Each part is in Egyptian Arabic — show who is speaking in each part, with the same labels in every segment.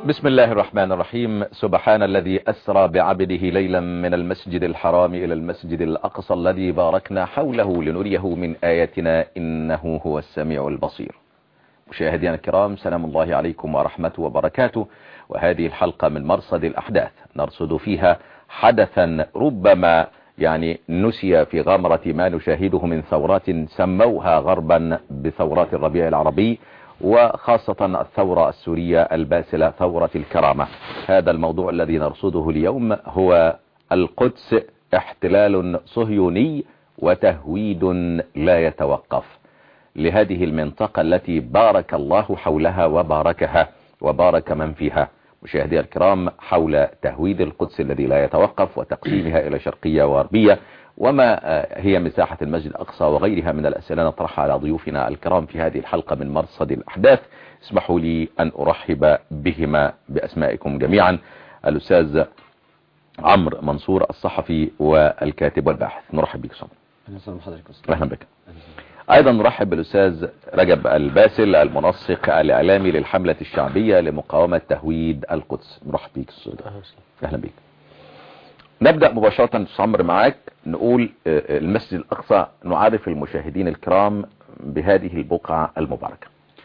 Speaker 1: بسم الله الرحمن الرحيم سبحان الذي أسرى بعبده ليلا من المسجد الحرام إلى المسجد الأقصى الذي باركنا حوله لنريه من آياتنا إنه هو السميع البصير مشاهدينا الكرام سلام الله عليكم ورحمته وبركاته وهذه الحلقة من مرصد الأحداث نرصد فيها حدثا ربما يعني نسي في غمرة ما نشاهده من ثورات سموها غربا بثورات الربيع العربي وخاصة الثورة السورية الباسلة ثورة الكرامة هذا الموضوع الذي نرصده اليوم هو القدس احتلال صهيوني وتهويد لا يتوقف لهذه المنطقة التي بارك الله حولها وباركها وبارك من فيها مشاهدي الكرام حول تهويد القدس الذي لا يتوقف وتقسيمها إلى شرقية وغربية وما هي مساحة المسجد الأقصى وغيرها من الأسئلة نطرحها على ضيوفنا الكرام في هذه الحلقة من مرصد الأحداث اسمحوا لي أن أرحب بهما بأسمائكم جميعا الأستاذ عمرو منصور الصحفي والكاتب والباحث نرحب بك صمت أهلا بك ايضا نرحب بالاستاذ رجب الباسل المنسق الاعلامي للحملة الشعبية لمقاومة تهويد القدس نرحب بك استاذ اهلا بك نبدأ مباشرة عمرو معاك نقول المسجد الاقصى نعرف المشاهدين الكرام بهذه البقعة المباركة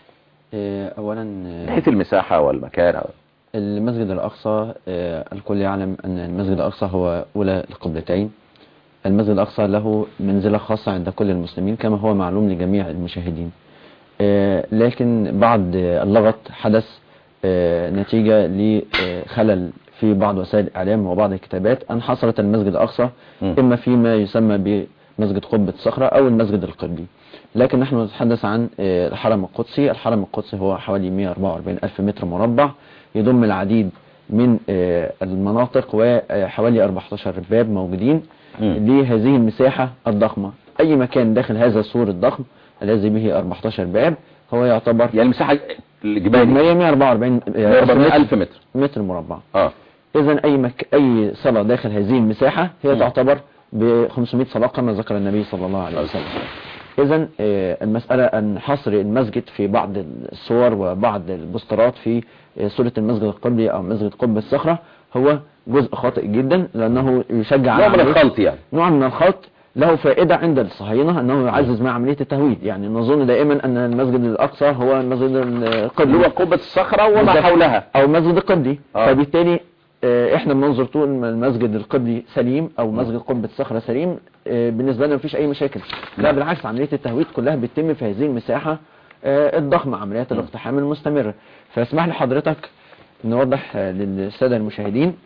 Speaker 2: اولا
Speaker 1: حيث المساحة والمكان
Speaker 2: المسجد الاقصى الكل يعلم ان المسجد الاقصى هو اولى القبلتين المسجد الأقصى له منزلة خاصة عند كل المسلمين كما هو معلوم لجميع المشاهدين لكن بعض اللغط حدث نتيجة لخلل في بعض وسائل الإعلام وبعض الكتابات أن حصلت المسجد الأقصى إما فيما يسمى بمسجد قبة الصخرة أو المسجد القبلي لكن نحن نتحدث عن الحرم القدسي الحرم القدسي هو حوالي 144 ألف متر مربع يضم العديد من المناطق وحوالي 14 باب موجودين لهذه المساحة الضخمة أي مكان داخل هذا السور الضخم الذي به 14 باب هو يعتبر
Speaker 1: يعني المساحة الجبالية
Speaker 2: 144
Speaker 1: ألف متر
Speaker 2: متر مربع
Speaker 1: آه.
Speaker 2: إذا أي مك... أي صلاة داخل هذه المساحة هي م. تعتبر ب 500 صلاة كما ذكر النبي صلى الله عليه وسلم إذا المسألة أن حصر المسجد في بعض الصور وبعض البوسترات في صورة المسجد القبلي أو مسجد قبة الصخرة هو جزء خاطئ جدا لأنه يشجع
Speaker 1: نوع من الخلط يعني
Speaker 2: نوع من الخلط له فائدة عند الصهاينة أنه يعزز مع عملية التهويد يعني نظن دائما أن المسجد الأقصى هو المسجد القبلي
Speaker 1: هو قبة الصخرة وما حولها
Speaker 2: أو المسجد القبلي آه. فبالتالي احنا بننظر طول المسجد القبلي سليم او مسجد قبة الصخرة سليم بالنسبة لنا مفيش اي مشاكل لا بالعكس عملية التهويد كلها بتتم في هذه المساحة الضخمة عمليات الاقتحام المستمرة فاسمح لحضرتك نوضح للسادة المشاهدين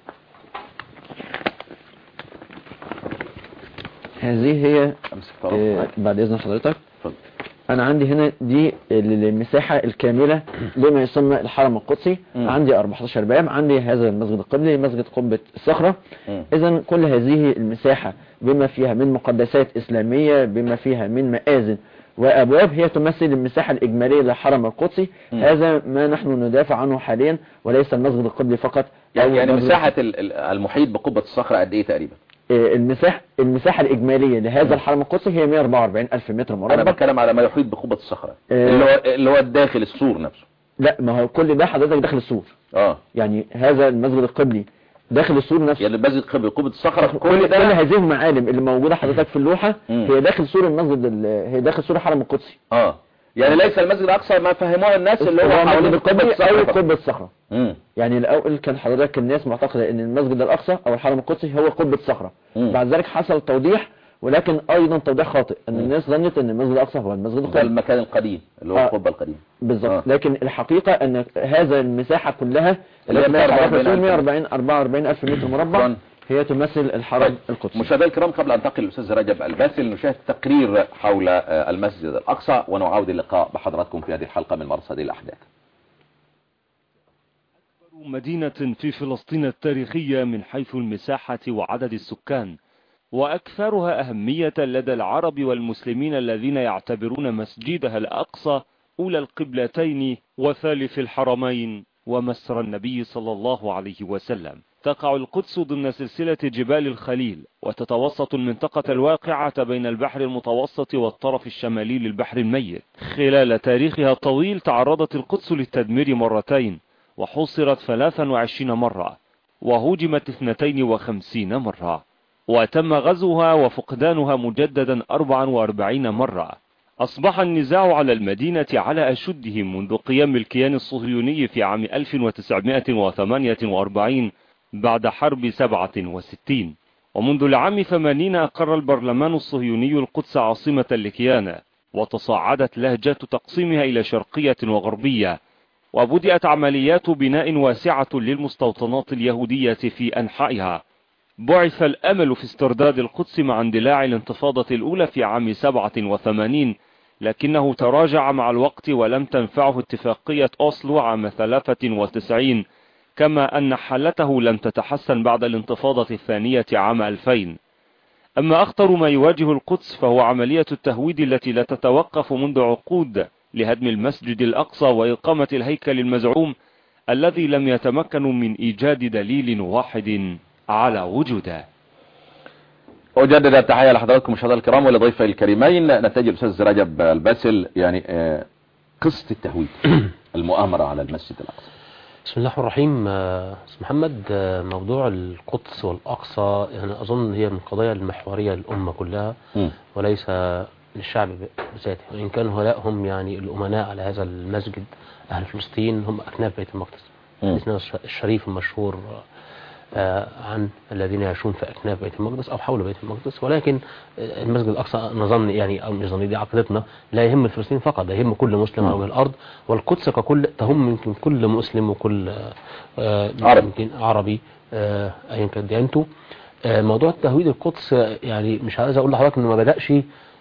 Speaker 2: هذه هي بعد اذن حضرتك انا عندي هنا دي المساحة الكاملة لما يسمى الحرم القدسي م. عندي 14 باب عندي هذا المسجد القبلي مسجد قبة الصخرة اذا كل هذه المساحة بما فيها من مقدسات اسلامية بما فيها من مآذن وابواب هي تمثل المساحة الاجمالية للحرم القدسي م. هذا ما نحن ندافع عنه حاليا وليس المسجد القبلي فقط
Speaker 1: يعني, يعني مساحة المحيط بقبة الصخرة قد ايه تقريبا
Speaker 2: المساحة المساحة الإجمالية لهذا الحرم القدسي هي 144 ألف متر مربع
Speaker 1: أنا بتكلم على ما يحيط بقبة الصخرة اه اللي هو اللي هو الداخل السور نفسه
Speaker 2: لا ما هو كل ده حضرتك داخل السور
Speaker 1: اه
Speaker 2: يعني هذا المسجد القبلي داخل السور نفسه
Speaker 1: يعني المسجد القبلي قبة الصخرة
Speaker 2: كل, كل, كل هذه المعالم اللي موجودة حضرتك في اللوحة مم. هي داخل سور المسجد هي داخل سور الحرم القدسي
Speaker 1: اه يعني ليس المسجد الاقصى ما فهموه الناس اللي هو
Speaker 2: حوالين القبة او قبة الصخرة يعني الاول كان حضرتك الناس معتقدة ان المسجد الاقصى او الحرم القدسي هو قبة الصخرة بعد ذلك حصل توضيح ولكن ايضا توضيح خاطئ ان الناس ظنت ان المسجد الاقصى هو المسجد
Speaker 1: القديم المكان القديم اللي هو القبة القديم
Speaker 2: بالظبط آه. لكن الحقيقة ان هذا المساحة كلها اللي هي 144 44 الف متر مربع هي تمثل الحرم القدسي
Speaker 1: مشاهدينا الكرام قبل ان ننتقل للاستاذ رجب الباسل نشاهد تقرير حول المسجد الاقصى ونعاود اللقاء بحضراتكم في هذه الحلقة من مرصد الاحداث
Speaker 3: أكبر مدينة في فلسطين التاريخية من حيث المساحة وعدد السكان وأكثرها أهمية لدى العرب والمسلمين الذين يعتبرون مسجدها الأقصى أولى القبلتين وثالث الحرمين ومسر النبي صلى الله عليه وسلم تقع القدس ضمن سلسلة جبال الخليل وتتوسط المنطقة الواقعة بين البحر المتوسط والطرف الشمالي للبحر الميت خلال تاريخها الطويل تعرضت القدس للتدمير مرتين وحصرت 23 مرة وهجمت 52 مرة وتم غزوها وفقدانها مجددا 44 مرة أصبح النزاع على المدينة على أشده منذ قيام الكيان الصهيوني في عام 1948 بعد حرب 67 ومنذ العام 80 أقر البرلمان الصهيوني القدس عاصمة لكيانه وتصاعدت لهجة تقسيمها إلى شرقية وغربية وبدأت عمليات بناء واسعة للمستوطنات اليهودية في أنحائها بعث الأمل في استرداد القدس مع اندلاع الانتفاضة الأولى في عام 87 لكنه تراجع مع الوقت ولم تنفعه اتفاقية أوسلو عام 93 كما أن حالته لم تتحسن بعد الانتفاضة الثانية عام 2000 أما أخطر ما يواجه القدس فهو عملية التهويد التي لا تتوقف منذ عقود لهدم المسجد الأقصى وإقامة الهيكل المزعوم الذي لم يتمكنوا من إيجاد دليل واحد على وجوده
Speaker 1: أجدد التحية لحضراتكم مشاهدينا الكرام ولضيفي الكريمين نتائج الأستاذ رجب الباسل يعني آه، قصة التهويد المؤامرة على المسجد الأقصى
Speaker 4: بسم الله الرحمن الرحيم آه، أستاذ محمد آه، موضوع القدس والأقصى يعني أظن هي من القضايا المحورية للأمة كلها
Speaker 1: مم.
Speaker 4: وليس للشعب بذاته وإن كان هؤلاء هم يعني الأمناء على هذا المسجد أهل فلسطين هم أكناف بيت المقدس
Speaker 1: مم.
Speaker 4: حديثنا الش- الشريف المشهور آه، عن الذين يعيشون في أكناف بيت المقدس أو حول بيت المقدس ولكن آه، المسجد الأقصى نظن يعني أو نظن دي عقيدتنا لا يهم الفلسطينيين فقط ده يهم كل مسلم على وجه الأرض والقدس ككل تهم يمكن كل مسلم وكل آه،
Speaker 1: عربي.
Speaker 4: يمكن عربي آه، أيا كانت ديانته آه، موضوع التهويد القدس آه، يعني مش عايز أقول لحضرتك إنه ما بدأش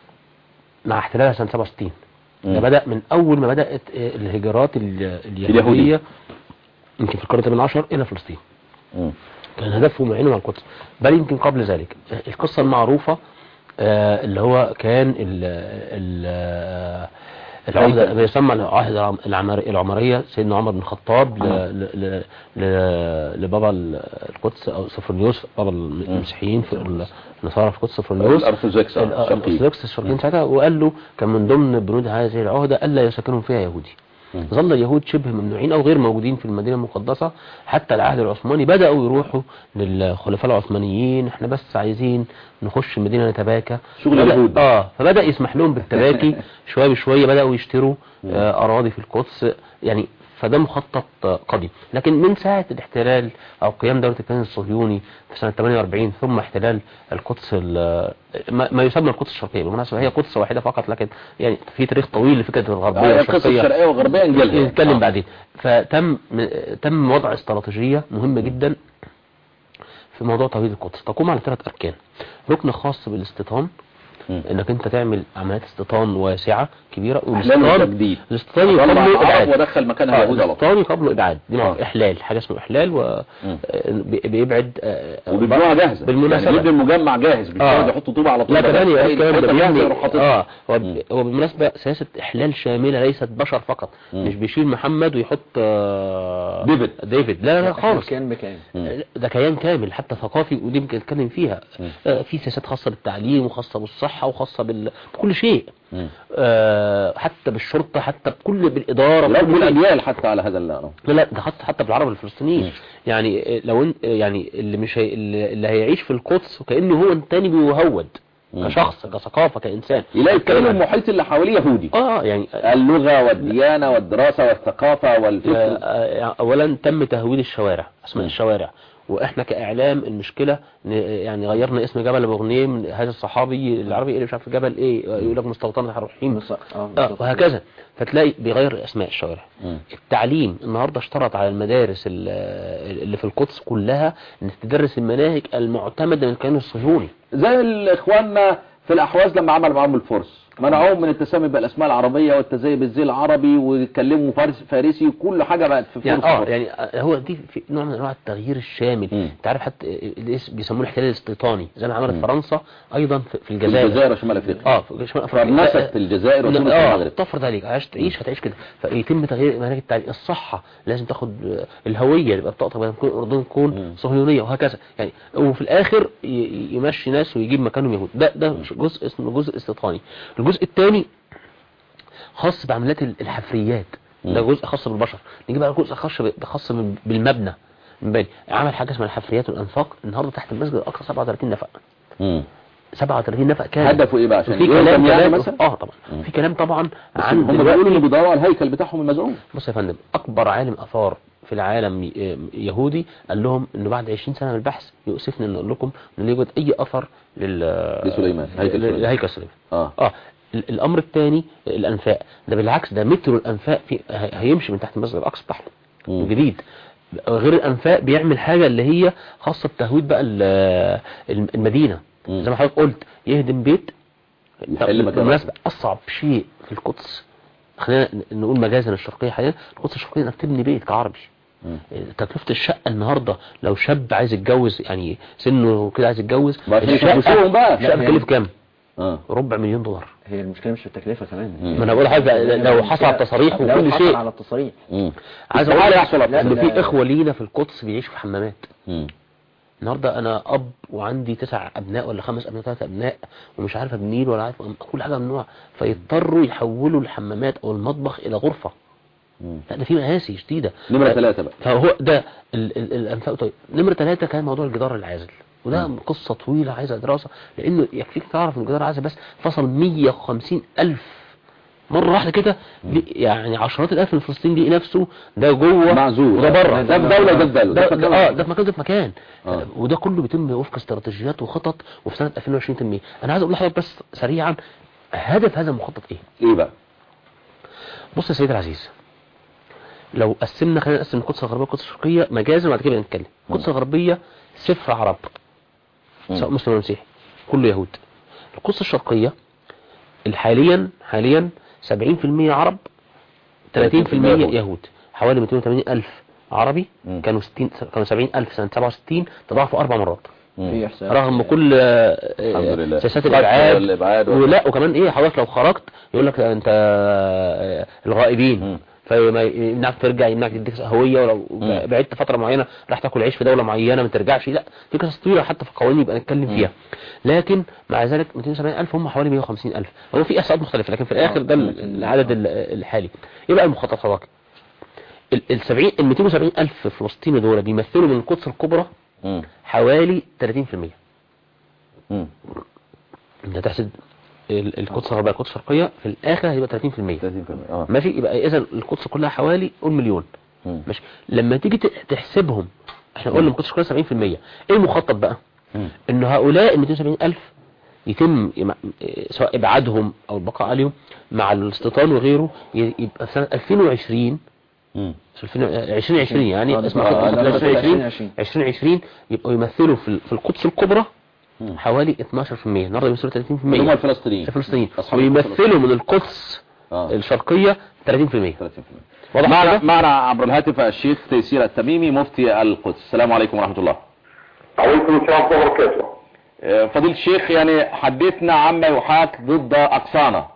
Speaker 4: مع احتلالها سنة 67 ده
Speaker 1: مم.
Speaker 4: بدأ من أول ما بدأت آه، الهجرات ال-
Speaker 1: اليهودية.
Speaker 4: اليهودية يمكن في القرن الثامن عشر إلى فلسطين
Speaker 1: مم.
Speaker 4: كان هدفهم عينهم على القدس بل يمكن قبل ذلك آه، القصة المعروفة آه، اللي هو كان ال ال آه، العهدة بيسمى العهدة العمر- العمرية سيدنا عمر بن الخطاب ل- ل- ل- ل- لبابا ال- القدس أو سفرنيوس بابا المسيحيين في النصارى في القدس سفرنيوس
Speaker 1: الأرثوذكس آه، شقيق.
Speaker 4: الأرثوذكس الشرقيين ساعتها وقال له كان من ضمن بنود هذه العهدة ألا يسكنهم فيها يهودي ظل اليهود شبه ممنوعين أو غير موجودين في المدينة المقدسة حتى العهد العثماني بدأوا يروحوا للخلفاء العثمانيين احنا بس عايزين نخش المدينة نتباكى
Speaker 1: شغل
Speaker 4: بدأ-
Speaker 1: اليهود.
Speaker 4: اه فبدأ يسمح لهم بالتباكي شوية بشوية بدأوا يشتروا آه أراضي في القدس يعني فده مخطط آه، قديم لكن من ساعة الاحتلال أو قيام دولة الكيان الصهيوني في سنة 48 ثم احتلال القدس ال- ما ما يسمى القدس الشرقية بالمناسبة هي قدس واحدة فقط لكن يعني في تاريخ طويل لفكرة الغربية
Speaker 1: آه، القصة
Speaker 4: والشرقية
Speaker 1: الشرقية والغربية نجيلها
Speaker 4: نتكلم
Speaker 1: آه.
Speaker 4: بعدين فتم تم وضع استراتيجية مهمة جدا في موضوع تهويد القدس تقوم على ثلاث أركان ركن خاص بالاستيطان
Speaker 1: مم.
Speaker 4: انك انت تعمل عمليات استيطان واسعة كبيرة
Speaker 1: أحلام
Speaker 4: والاستيطان
Speaker 1: وتجديد
Speaker 4: الاستيطان
Speaker 1: طلع
Speaker 4: يقابله
Speaker 1: عرب
Speaker 4: ابعاد
Speaker 1: ودخل مكانها
Speaker 4: آه،
Speaker 1: يهود على طول
Speaker 4: الاستيطان يقابله ابعاد دي
Speaker 1: آه.
Speaker 4: احلال حاجة اسمه احلال و
Speaker 1: مم.
Speaker 4: آه، بي- بيبعد آه،
Speaker 1: وبيبيعوها جاهزة
Speaker 4: بالمناسبة.
Speaker 1: يعني بيبني المجمع جاهز بيقعد
Speaker 4: آه.
Speaker 1: يحطوا طوبة على طول
Speaker 4: لا كمان يا كمان ده
Speaker 1: جاهزة
Speaker 4: بيبني
Speaker 1: يروح حاططها
Speaker 4: اه هو,
Speaker 1: مم.
Speaker 4: هو بالمناسبة سياسة احلال شاملة ليست بشر فقط
Speaker 1: مم.
Speaker 4: مش بيشيل محمد ويحط آه
Speaker 1: ديفيد.
Speaker 4: ديفيد لا لا خالص
Speaker 2: كان بكام
Speaker 1: مم.
Speaker 4: ده كيان كامل حتى ثقافي ودي يمكن نتكلم فيها
Speaker 1: مم.
Speaker 4: آه، في سياسات خاصة بالتعليم وخاصة بالصحة وخاصة بال... بكل شيء
Speaker 1: مم.
Speaker 4: آه، حتى بالشرطة حتى بكل بالإدارة
Speaker 1: لا
Speaker 4: بكل
Speaker 1: بقول أجيال حتى على هذا اللي
Speaker 4: لا لا ده حتى حتى بالعرب الفلسطينيين
Speaker 1: مم.
Speaker 4: يعني آه، لو انت يعني اللي مش هي... اللي اللي هيعيش في القدس وكأنه هو تاني بيهود
Speaker 1: مم.
Speaker 4: كشخص كثقافة كإنسان
Speaker 1: يلاقي
Speaker 4: يتكلم
Speaker 1: كل
Speaker 4: عن-
Speaker 1: المحيط اللي حواليه يهودي
Speaker 4: اه يعني
Speaker 1: اللغة والديانة والدراسة والثقافة والفكر
Speaker 4: آه، اولا تم تهويد الشوارع اسماء
Speaker 1: مم.
Speaker 4: الشوارع واحنا كاعلام المشكله ن- يعني غيرنا اسم جبل ابو غنيم من هذا الصحابي العربي اللي مش عارف جبل ايه يقول لك مستوطنه الرحيم
Speaker 2: مص- آه،
Speaker 4: آه
Speaker 2: بالظبط.
Speaker 4: وهكذا فتلاقي بيغير اسماء الشوارع
Speaker 1: مم.
Speaker 4: التعليم النهارده اشترط على المدارس ال- اللي في القدس كلها ان تدرس المناهج المعتمده من الكيان الصهيوني
Speaker 1: زي الاخواننا في الاحواز لما عمل معاهم الفرس منعوهم من التسمي بالاسماء العربيه والتزيي بالزي العربي ويتكلموا فارس فارسي وكل حاجه بقت في فرس
Speaker 4: يعني اه
Speaker 1: فرس.
Speaker 4: يعني آه، هو دي في نوع من انواع التغيير الشامل
Speaker 1: مم.
Speaker 4: انت عارف حتى الاسم بيسموه الاحتلال الاستيطاني زي ما عملت
Speaker 1: مم.
Speaker 4: فرنسا ايضا في في
Speaker 1: في
Speaker 4: الجزائر
Speaker 1: الجزائر وشمال افريقيا
Speaker 4: اه في شمال افريقيا
Speaker 1: فرنست الجزائر وتونس
Speaker 4: اه
Speaker 1: والمغرب
Speaker 4: تفرض عليك عايز تعيش هتعيش كده فيتم تغيير مناهج التعليم الصحه لازم تاخد آه، الهويه يبقى بطاقتك بدل ما تكون اردن
Speaker 1: مم.
Speaker 4: تكون صهيونيه وهكذا يعني وفي الاخر ي- يمشي ناس ويجيب مكانهم يهود ده ده جزء اسمه جزء استيطاني الجزء الثاني خاص بعمليات ال- الحفريات ده
Speaker 1: مم.
Speaker 4: جزء خاص بالبشر نيجي بقى جزء خاص ب- خاص بال- بالمبنى من بالي عمل حاجه اسمها الحفريات والانفاق النهارده تحت المسجد الاقصى 37 نفق
Speaker 1: مم.
Speaker 4: 37 نفق كامل
Speaker 1: هدفه ايه بقى عشان
Speaker 4: في
Speaker 1: يهدم
Speaker 4: كلام
Speaker 1: يعني
Speaker 4: كمان
Speaker 1: مثلا
Speaker 4: اه طبعا
Speaker 1: مم.
Speaker 4: في كلام طبعا
Speaker 1: بس
Speaker 4: عن
Speaker 1: هم
Speaker 4: دلوقتي-
Speaker 1: بيقولوا انه بيدوروا على الهيكل بتاعهم المزعوم
Speaker 4: بص يا فندم اكبر عالم اثار في العالم ي- يهودي قال لهم انه بعد 20 سنه من البحث يؤسفني ان اقول لكم ان لا يوجد اي اثر لل
Speaker 1: لسليمان، هيكل سليمان.
Speaker 4: لهيكل سليمان
Speaker 1: اه
Speaker 4: اه ال- الامر الثاني الانفاق ده بالعكس ده متر الانفاق في هي- هيمشي من تحت المسجد الاقصى بتاعهم
Speaker 1: مم.
Speaker 4: جديد غير الانفاق بيعمل حاجه اللي هي خاصه بتهويد بقى ال- الم- المدينه
Speaker 1: مم.
Speaker 4: زي ما حضرتك قلت يهدم بيت
Speaker 1: يحل مكانه.
Speaker 4: بالمناسبه اصعب شيء في القدس خلينا ن- نقول مجازا الشرقيه حاليا القدس الشرقيه انك تبني بيت كعربي
Speaker 1: مم.
Speaker 4: تكلفة الشقة النهاردة لو شاب عايز يتجوز يعني سنه كده عايز يتجوز
Speaker 1: بقى في
Speaker 4: الشقة
Speaker 1: يكبسوهم بقى.
Speaker 4: الشقة
Speaker 2: لا،
Speaker 4: بتكلف كام؟
Speaker 1: اه
Speaker 4: ربع مليون دولار
Speaker 2: هي المشكلة مش في التكلفة كمان
Speaker 1: مم.
Speaker 4: ما انا بقول لحضرتك لو حصل على التصاريح
Speaker 2: لو
Speaker 4: وكل
Speaker 2: حصل
Speaker 4: شيء
Speaker 2: على التصريح
Speaker 1: مم.
Speaker 4: عايز
Speaker 1: استحالة
Speaker 4: اقول
Speaker 1: يحصل على
Speaker 4: ان
Speaker 1: التصريح.
Speaker 4: في اخوة لينا في القدس بيعيشوا في حمامات
Speaker 1: مم.
Speaker 4: النهارده انا اب وعندي تسع ابناء ولا خمس ابناء ثلاث ابناء ومش عارف ابنيل ولا عارف كل حاجه ممنوع فيضطروا يحولوا الحمامات او المطبخ الى غرفه
Speaker 1: مم.
Speaker 4: لا ده في مآسي شديده
Speaker 1: نمرة
Speaker 4: ف-
Speaker 1: ثلاثة بقى
Speaker 4: فهو ده ال- ال- الانفاق طيب نمرة ثلاثة كان موضوع الجدار العازل وده
Speaker 1: مم.
Speaker 4: قصة طويلة عايزة دراسة لانه يكفيك تعرف ان الجدار العازل بس فصل 150 الف مرة واحدة كده ليه- يعني عشرات الالاف من فلسطين لقي نفسه ده جوه
Speaker 1: معزول
Speaker 4: وده بره
Speaker 1: ده في دولة وده في دولة
Speaker 4: ده
Speaker 1: في
Speaker 4: ده-
Speaker 1: مكان.
Speaker 4: اه ده في مكان ده في مكان
Speaker 1: آه.
Speaker 4: وده كله بيتم وفق استراتيجيات وخطط وفي سنة 2020 تنمية انا عايز اقول لحضرتك بس سريعا هدف هذا المخطط ايه
Speaker 1: ايه بقى
Speaker 4: بص يا سيدي العزيز لو قسمنا خلينا نقسم القدس الغربيه والقدس الشرقيه مجازا وبعد كده نتكلم القدس الغربيه صفر عرب سواء مسلم ولا مسيحي كله يهود القدس الشرقيه حاليا حاليا 70% عرب 30%
Speaker 1: يهود.
Speaker 4: يهود حوالي 280 الف عربي
Speaker 1: مم.
Speaker 4: كانوا 60 كانوا 70 الف سنه 67 تضاعفوا اربع مرات
Speaker 1: مم.
Speaker 2: في إحساء
Speaker 4: رغم كل آه،
Speaker 1: الحمد لله.
Speaker 4: سياسات
Speaker 1: القتل
Speaker 4: الابعاد
Speaker 1: والإبعاد وال-
Speaker 4: ولا وكمان ايه حضرتك لو خرجت يقول لك انت آه، الغائبين
Speaker 1: مم.
Speaker 4: فما يمنعك ترجع يمنعك تديك هويه ولو
Speaker 1: مم.
Speaker 4: بعدت فتره معينه راح تاكل عيش في دوله معينه ما ترجعش لا في قصص طويله حتى في القوانين يبقى نتكلم فيها لكن مع ذلك 270 الف هم حوالي 150 الف هو في احصاءات مختلفه لكن في الاخر ده ال- العدد ال- الحالي يبقى المخطط حضرتك ال ال 70 ال 270 الف فلسطيني دول بيمثلوا من القدس الكبرى
Speaker 1: مم.
Speaker 4: حوالي 30%
Speaker 1: مم.
Speaker 4: انت تحسب ال- القدس الغربيه القدس الشرقيه في الاخر هيبقى 30%
Speaker 1: 30% اه
Speaker 4: ماشي يبقى اذا القدس كلها حوالي قول مليون
Speaker 1: مم.
Speaker 4: ماشي لما تيجي ت- تحسبهم احنا قلنا القدس كلها 70% ايه المخطط بقى
Speaker 1: مم.
Speaker 4: ان هؤلاء ال 270 الف يتم يم- إيه، سواء ابعادهم او البقاء عليهم مع الاستيطان وغيره ي- يبقى في سنه 2020
Speaker 1: مم.
Speaker 4: في 2020 يعني
Speaker 2: آه،
Speaker 4: اسمها
Speaker 2: آه،
Speaker 4: خطة
Speaker 2: لا، لا،
Speaker 4: 2020
Speaker 2: 2020.
Speaker 4: 2020 يبقوا يمثلوا في ال- في القدس الكبرى
Speaker 1: مم.
Speaker 4: حوالي 12% النهارده بيمثلوا 30%
Speaker 1: اللي هم الفلسطينيين
Speaker 4: الفلسطينيين
Speaker 1: أصحاب القدس
Speaker 4: ويمثلوا من القدس
Speaker 1: اه
Speaker 4: الشرقية 30%
Speaker 1: 30%
Speaker 4: واضح
Speaker 1: معنا
Speaker 4: كده؟
Speaker 1: معنا عبر الهاتف الشيخ تيسير التميمي مفتي القدس السلام عليكم ورحمة الله
Speaker 5: عليكم السلام ورحمة الله وبركاته
Speaker 1: آه، فضيلة الشيخ يعني حدثنا عما يحاك ضد أقصانا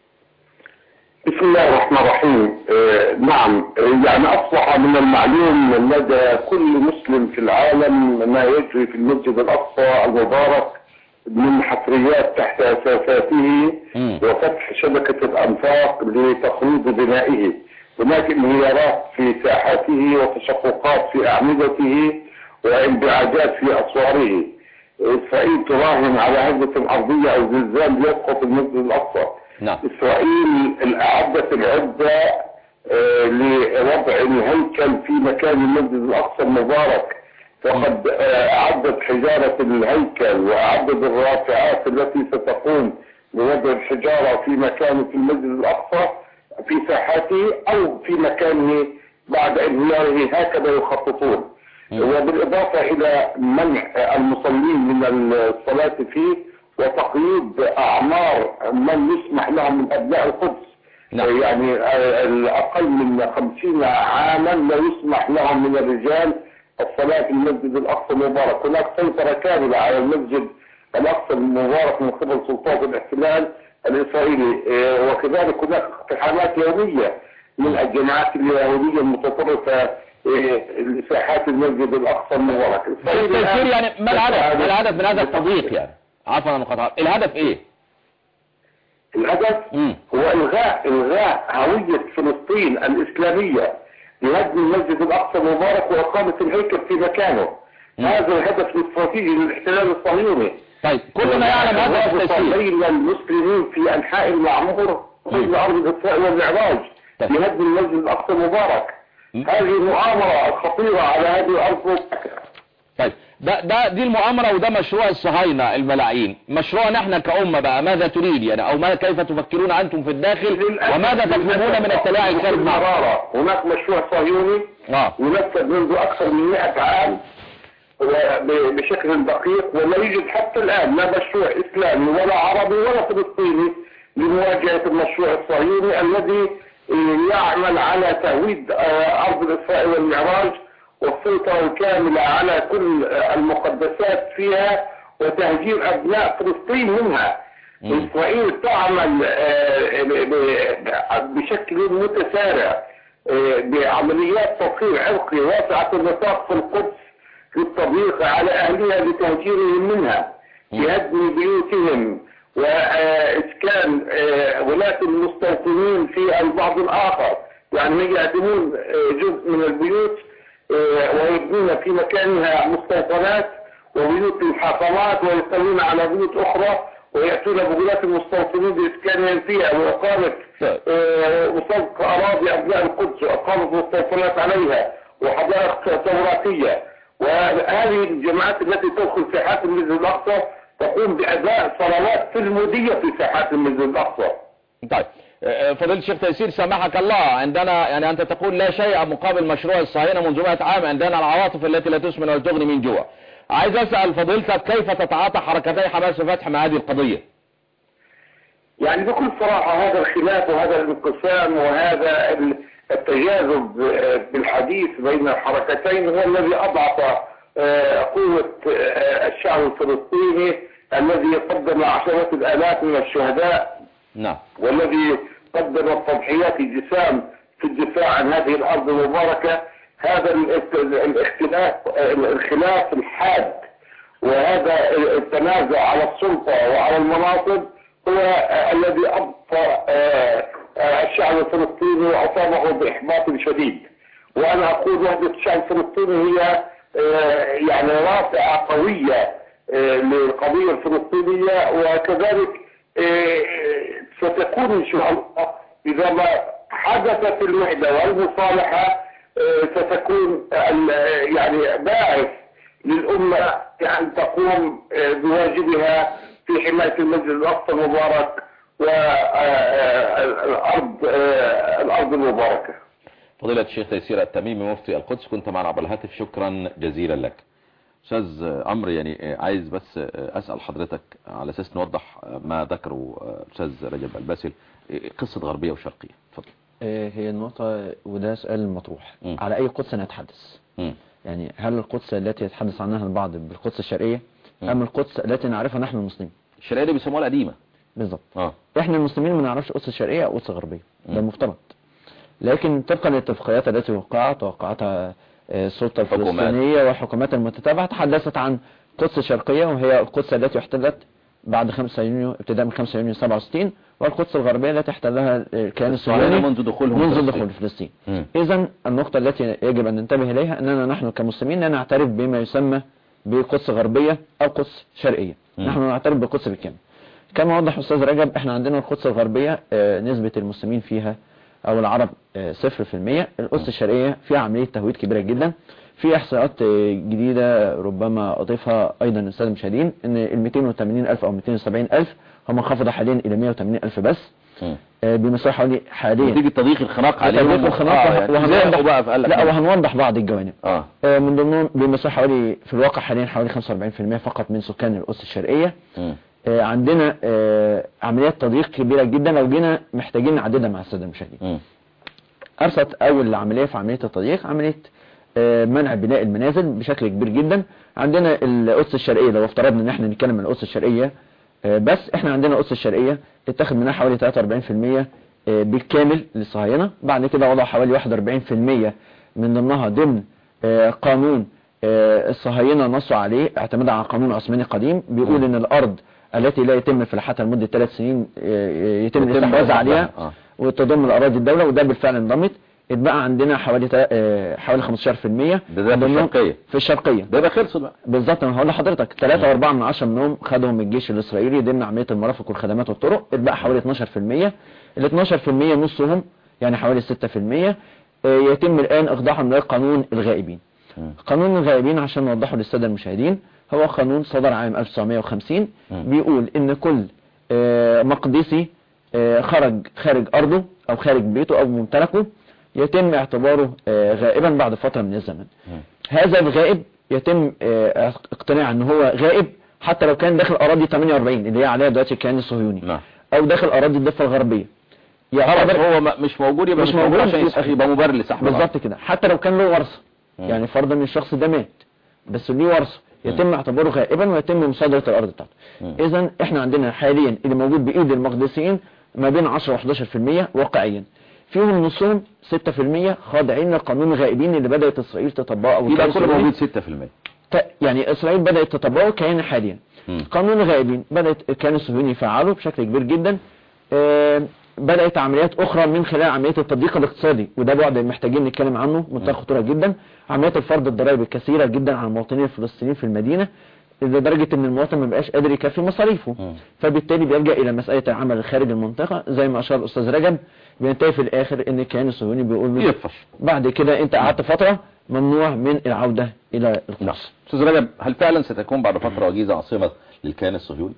Speaker 5: بسم الله الرحمن الرحيم آه نعم آه، يعني أصبح من المعلوم لدى كل مسلم في العالم ما يجري في المسجد الأقصى المبارك من حفريات تحت أساساته
Speaker 1: مم.
Speaker 5: وفتح شبكة الأنفاق لتخويض بنائه هناك انهيارات في ساحاته وتشققات في أعمدته وانبعاجات في أسواره إسرائيل تراهن على هزة أرضية أو زلزال يسقط المسجد الأقصى
Speaker 1: نعم
Speaker 5: إسرائيل أعدت العدة آه، لوضع الهيكل في مكان المسجد الأقصى المبارك فقد آه، أعدت حجارة الهيكل وأعدت الرافعات التي ستقوم بوضع الحجارة في مكانه في المسجد الأقصى في ساحته أو في مكانه بعد انهياره هكذا يخططون وبالإضافة إلى منع المصلين من الصلاة فيه وتقييد أعمار من يسمح لهم من أبناء القدس
Speaker 1: نعم.
Speaker 5: يعني آه، الأقل من خمسين عاما لا يسمح لهم من الرجال الصلاة في المسجد الأقصى المبارك هناك سيطرة كاملة على المسجد الأقصى المبارك من قبل سلطات الاحتلال الإسرائيلي آه، وكذلك هناك اقتحامات يومية من الجماعات اليهودية المتطرفة آه، لساحات المسجد الأقصى المبارك إسرائيل
Speaker 1: تيسير
Speaker 5: الآن
Speaker 1: يعني ما الهدف ما
Speaker 5: تتعامل-
Speaker 1: الهدف من هذا التضييق يعني عفوا عن المقاطعة الهدف ايه
Speaker 5: الهدف
Speaker 1: مم.
Speaker 5: هو الغاء الغاء هوية فلسطين الاسلامية بهدم المسجد الاقصى المبارك واقامة الهيكل في مكانه
Speaker 1: مم.
Speaker 5: هذا الهدف الاستراتيجي للاحتلال الصهيوني
Speaker 1: طيب كلنا يعلم هذا
Speaker 5: الرابطة
Speaker 1: التسليم
Speaker 5: بين المسلمين في انحاء المعمور وبين ارض الاسراء والمعراج
Speaker 1: طيب.
Speaker 5: بهدم المسجد الاقصى المبارك
Speaker 1: مم.
Speaker 5: هذه المؤامرة الخطيرة على هذه الارض
Speaker 1: طيب ده ده دي المؤامرة وده مشروع الصهاينة الملاعين مشروعنا احنا كأمة بقى ماذا تريد يعني او ما كيف تفكرون انتم في الداخل
Speaker 5: للأسف-
Speaker 1: وماذا تطلبون
Speaker 5: للأسف
Speaker 1: من التلاعب خارج مصر
Speaker 5: مرارة هناك مشروع صهيوني
Speaker 1: اه
Speaker 5: ينفذ منذ أكثر من 100 عام وب- بشكل دقيق ولا يوجد حتى الآن لا مشروع إسلامي ولا عربي ولا فلسطيني لمواجهة المشروع الصهيوني الذي يعمل على تهويد آه، أرض الإسراء والمعراج والسيطرة الكاملة على كل آه، المقدسات فيها وتهجير أبناء فلسطين منها
Speaker 1: مم.
Speaker 5: إسرائيل تعمل آه، ب- ب- بشكل متسارع آه، بعمليات تطهير عرقي واسعة النطاق في القدس للتضييق على أهلها لتهجيرهم منها بهدم بيوتهم وإسكان آه، ولاة المستوطنين في البعض الآخر يعني يهدمون آه، جزء من البيوت آه، ويبنون في مكانها مستوطنات وبيوت المحافظات ويصلون على بيوت أخرى ويأتون بغلاة المستوطنين بإسكانهم فيها وإقامة
Speaker 1: طيب.
Speaker 5: آه، وصلت أراضي أبناء القدس وأقامت مستوطنات عليها وحدائق توراتية وهذه الجماعات التي تدخل ساحات المسجد الأقصى تقوم بأداء صلوات تلمودية في ساحات المسجد الأقصى
Speaker 1: طيب آه، فضيلة الشيخ تيسير سامحك الله عندنا يعني أنت تقول لا شيء مقابل مشروع الصهاينة منذ 100 عام عندنا العواطف التي لا تسمن ولا تغني من جوع عايز أسأل فضيلتك كيف تتعاطى حركتي حماس وفتح مع هذه القضية
Speaker 5: يعني بكل صراحة هذا الخلاف وهذا الانقسام وهذا ال- التجاذب آه، بالحديث بين الحركتين هو الذي أضعف آه، قوة آه، الشعب الفلسطيني الذي قدم عشرات الآلاف من الشهداء
Speaker 1: نعم
Speaker 5: والذي قدم التضحيات جسام في الدفاع عن هذه الأرض المباركة هذا الاخت- الاختلاف الخلاف الحاد وهذا التنازع على السلطة وعلى المناصب هو الذي أبقى آه، آه، الشعب الفلسطيني وأصابه بإحباط شديد وأنا أقول وحدة الشعب الفلسطيني هي آه، يعني رافعة قوية آه، للقضية الفلسطينية وكذلك آه، ستكون إن شاء الله إذا ما حدثت الوحدة والمصالحة آه، ستكون ال- يعني باعث للأمة أن تقوم آه، بواجبها في حماية المسجد الأقصى المبارك والأرض الأرض المباركة
Speaker 1: فضيلة الشيخ تيسير التميمي مفتي القدس كنت معنا عبر الهاتف شكرا جزيلا لك أستاذ عمرو يعني عايز بس أسأل حضرتك على أساس نوضح ما ذكره أستاذ رجب الباسل قصة غربية وشرقية اتفضل
Speaker 2: آه، هي النقطة وده سؤال مطروح
Speaker 1: مم.
Speaker 2: على أي قدس نتحدث
Speaker 1: مم.
Speaker 2: يعني هل القدس التي يتحدث عنها البعض بالقدس الشرقية
Speaker 1: مم.
Speaker 2: أم القدس التي نعرفها نحن المسلمين
Speaker 1: الشرقية دي بيسموها القديمة
Speaker 2: بالضبط
Speaker 1: اه
Speaker 2: احنا المسلمين ما نعرفش قدس شرقية او قدس غربية ده
Speaker 1: مم.
Speaker 2: المفترض لكن طبقا للاتفاقيات التي وقعت وقعتها آه، السلطة
Speaker 1: حكومات.
Speaker 2: الفلسطينية والحكومات المتتابعة تحدثت عن قدس شرقية وهي القدس التي احتلت بعد 5 يونيو ابتداء من 5 يونيو 67 والقدس الغربية التي احتلها الكيان
Speaker 1: الصهاينة
Speaker 2: الصهيوني
Speaker 1: منذ دخولهم
Speaker 2: منذ
Speaker 1: فلسطين.
Speaker 2: دخول فلسطين
Speaker 1: مم.
Speaker 2: إذا النقطة التي يجب أن ننتبه إليها أننا نحن كمسلمين لا نعترف بما يسمى بقدس غربية أو قدس شرقية
Speaker 1: مم.
Speaker 2: نحن نعترف بالقدس بالكامل كما وضح أستاذ رجب احنا عندنا القدس الغربية آه، نسبة المسلمين فيها أو العرب آه، صفر في المية القدس الشرقية فيها عملية تهويد كبيرة جدا في إحصاءات آه، جديدة ربما أضيفها أيضا السادة المشاهدين أن ال 280 ألف أو 270 ألف هم انخفضوا حاليا إلى 180 ألف بس
Speaker 1: مم.
Speaker 2: آه، بيمثلوا حوالي حاليا
Speaker 1: نتيجة تضييق الخناق عليهم
Speaker 2: عليهم الخناقة
Speaker 1: آه، يعني زهقوا بقى فقال لك
Speaker 2: لا وهنوضح بعض الجوانب
Speaker 1: اه
Speaker 2: آه، من ضمنهم بيمثلوا حوالي في الواقع حاليا حوالي 45% فقط من سكان القدس الشرقية
Speaker 1: مم.
Speaker 2: آه، عندنا آه، عمليات تضييق كبيرة جدا لو جينا محتاجين نعددها مع السادة المشاهدين
Speaker 1: مم.
Speaker 2: أرست أول عملية في عملية التضييق عملية آه، منع بناء المنازل بشكل كبير جدا عندنا القدس الشرقية لو افترضنا ان احنا نتكلم عن القدس الشرقية آه، بس احنا عندنا القدس الشرقية اتخذ منها حوالي 43% آه، بالكامل للصهاينة بعد كده وضع حوالي 41% من ضمنها ضمن آه، قانون آه، الصهاينة نصوا عليه اعتمادا على قانون عثماني قديم بيقول ان الارض التي لا يتم فلاحتها لمدة ثلاث سنين آه، يتم
Speaker 1: يتم
Speaker 2: الاستحواذ
Speaker 1: إصلاحها.
Speaker 2: عليها
Speaker 1: آه.
Speaker 2: وتضم الأراضي الدولة وده بالفعل انضمت اتبقى عندنا حوالي تا- آه، حوالي 15%
Speaker 1: ده في
Speaker 2: ضمنهم-
Speaker 1: الشرقية.
Speaker 2: في الشرقية
Speaker 1: ده يبقى خلصوا بقى
Speaker 2: بالظبط انا هقول لحضرتك 3 و4 من 10 منهم خدهم الجيش الاسرائيلي ضمن عمليه المرافق والخدمات والطرق اتبقى حوالي 12% ال 12% نصهم يعني حوالي 6% آه، يتم الان اخضاعهم لقانون الغائبين
Speaker 1: مم.
Speaker 2: قانون الغائبين عشان نوضحه للساده المشاهدين هو قانون صدر عام 1950
Speaker 1: مم.
Speaker 2: بيقول ان كل آه، مقدسي آه، خرج خارج ارضه او خارج بيته او ممتلكه يتم اعتباره آه، غائبا بعد فتره من الزمن
Speaker 1: مم.
Speaker 2: هذا الغائب يتم آه، اقتناع ان هو غائب حتى لو كان داخل اراضي 48 اللي هي عليها دلوقتي الكيان الصهيوني
Speaker 1: نعم
Speaker 2: او داخل اراضي الضفه الغربيه
Speaker 1: خلاص
Speaker 2: يعتبر
Speaker 1: هو ما- مش موجود يبقى
Speaker 2: مش
Speaker 1: مش موجود
Speaker 2: موجود،
Speaker 1: عشان
Speaker 2: يبقى-
Speaker 1: يبقى مبرر لسحب الأرض.
Speaker 2: بالظبط كده حتى لو كان له ورثه
Speaker 1: مم.
Speaker 2: يعني فرضا ان الشخص ده مات بس ليه ورثه يتم اعتباره غائبا ويتم مصادره الارض بتاعته
Speaker 1: مم.
Speaker 2: اذا احنا عندنا حاليا اللي موجود بايد المقدسيين ما بين 10 و 11% واقعيا فيهم نصهم 6% خاضعين لقانون الغائبين اللي بدات اسرائيل تطبقه أو
Speaker 1: يبقى
Speaker 2: الكيان
Speaker 1: كل
Speaker 2: الصهيوني
Speaker 1: موجود 6%
Speaker 2: ت- يعني اسرائيل بدات تطبقه كيان حاليا
Speaker 1: مم.
Speaker 2: قانون الغائبين بدات كان الصهيوني يفعله بشكل كبير جدا آه، بدات عمليات اخرى من خلال عمليات التضييق الاقتصادي وده بعد محتاجين نتكلم عنه منتهى خطوره جدا عمليات الفرض الضرائب الكثيره جدا على المواطنين الفلسطينيين في المدينه لدرجه ان المواطن ما بقاش قادر يكفي مصاريفه
Speaker 1: مم.
Speaker 2: فبالتالي بيلجا الى مساله العمل خارج المنطقه زي ما اشار الاستاذ رجب بينتهي في الاخر ان الكيان الصهيوني بيقول له
Speaker 1: يطفش
Speaker 2: بعد كده انت قعدت فتره ممنوع من العوده الى
Speaker 1: نعم
Speaker 2: القدس
Speaker 1: استاذ رجب هل فعلا ستكون بعد فترة وجيزة عاصمة للكيان الصهيوني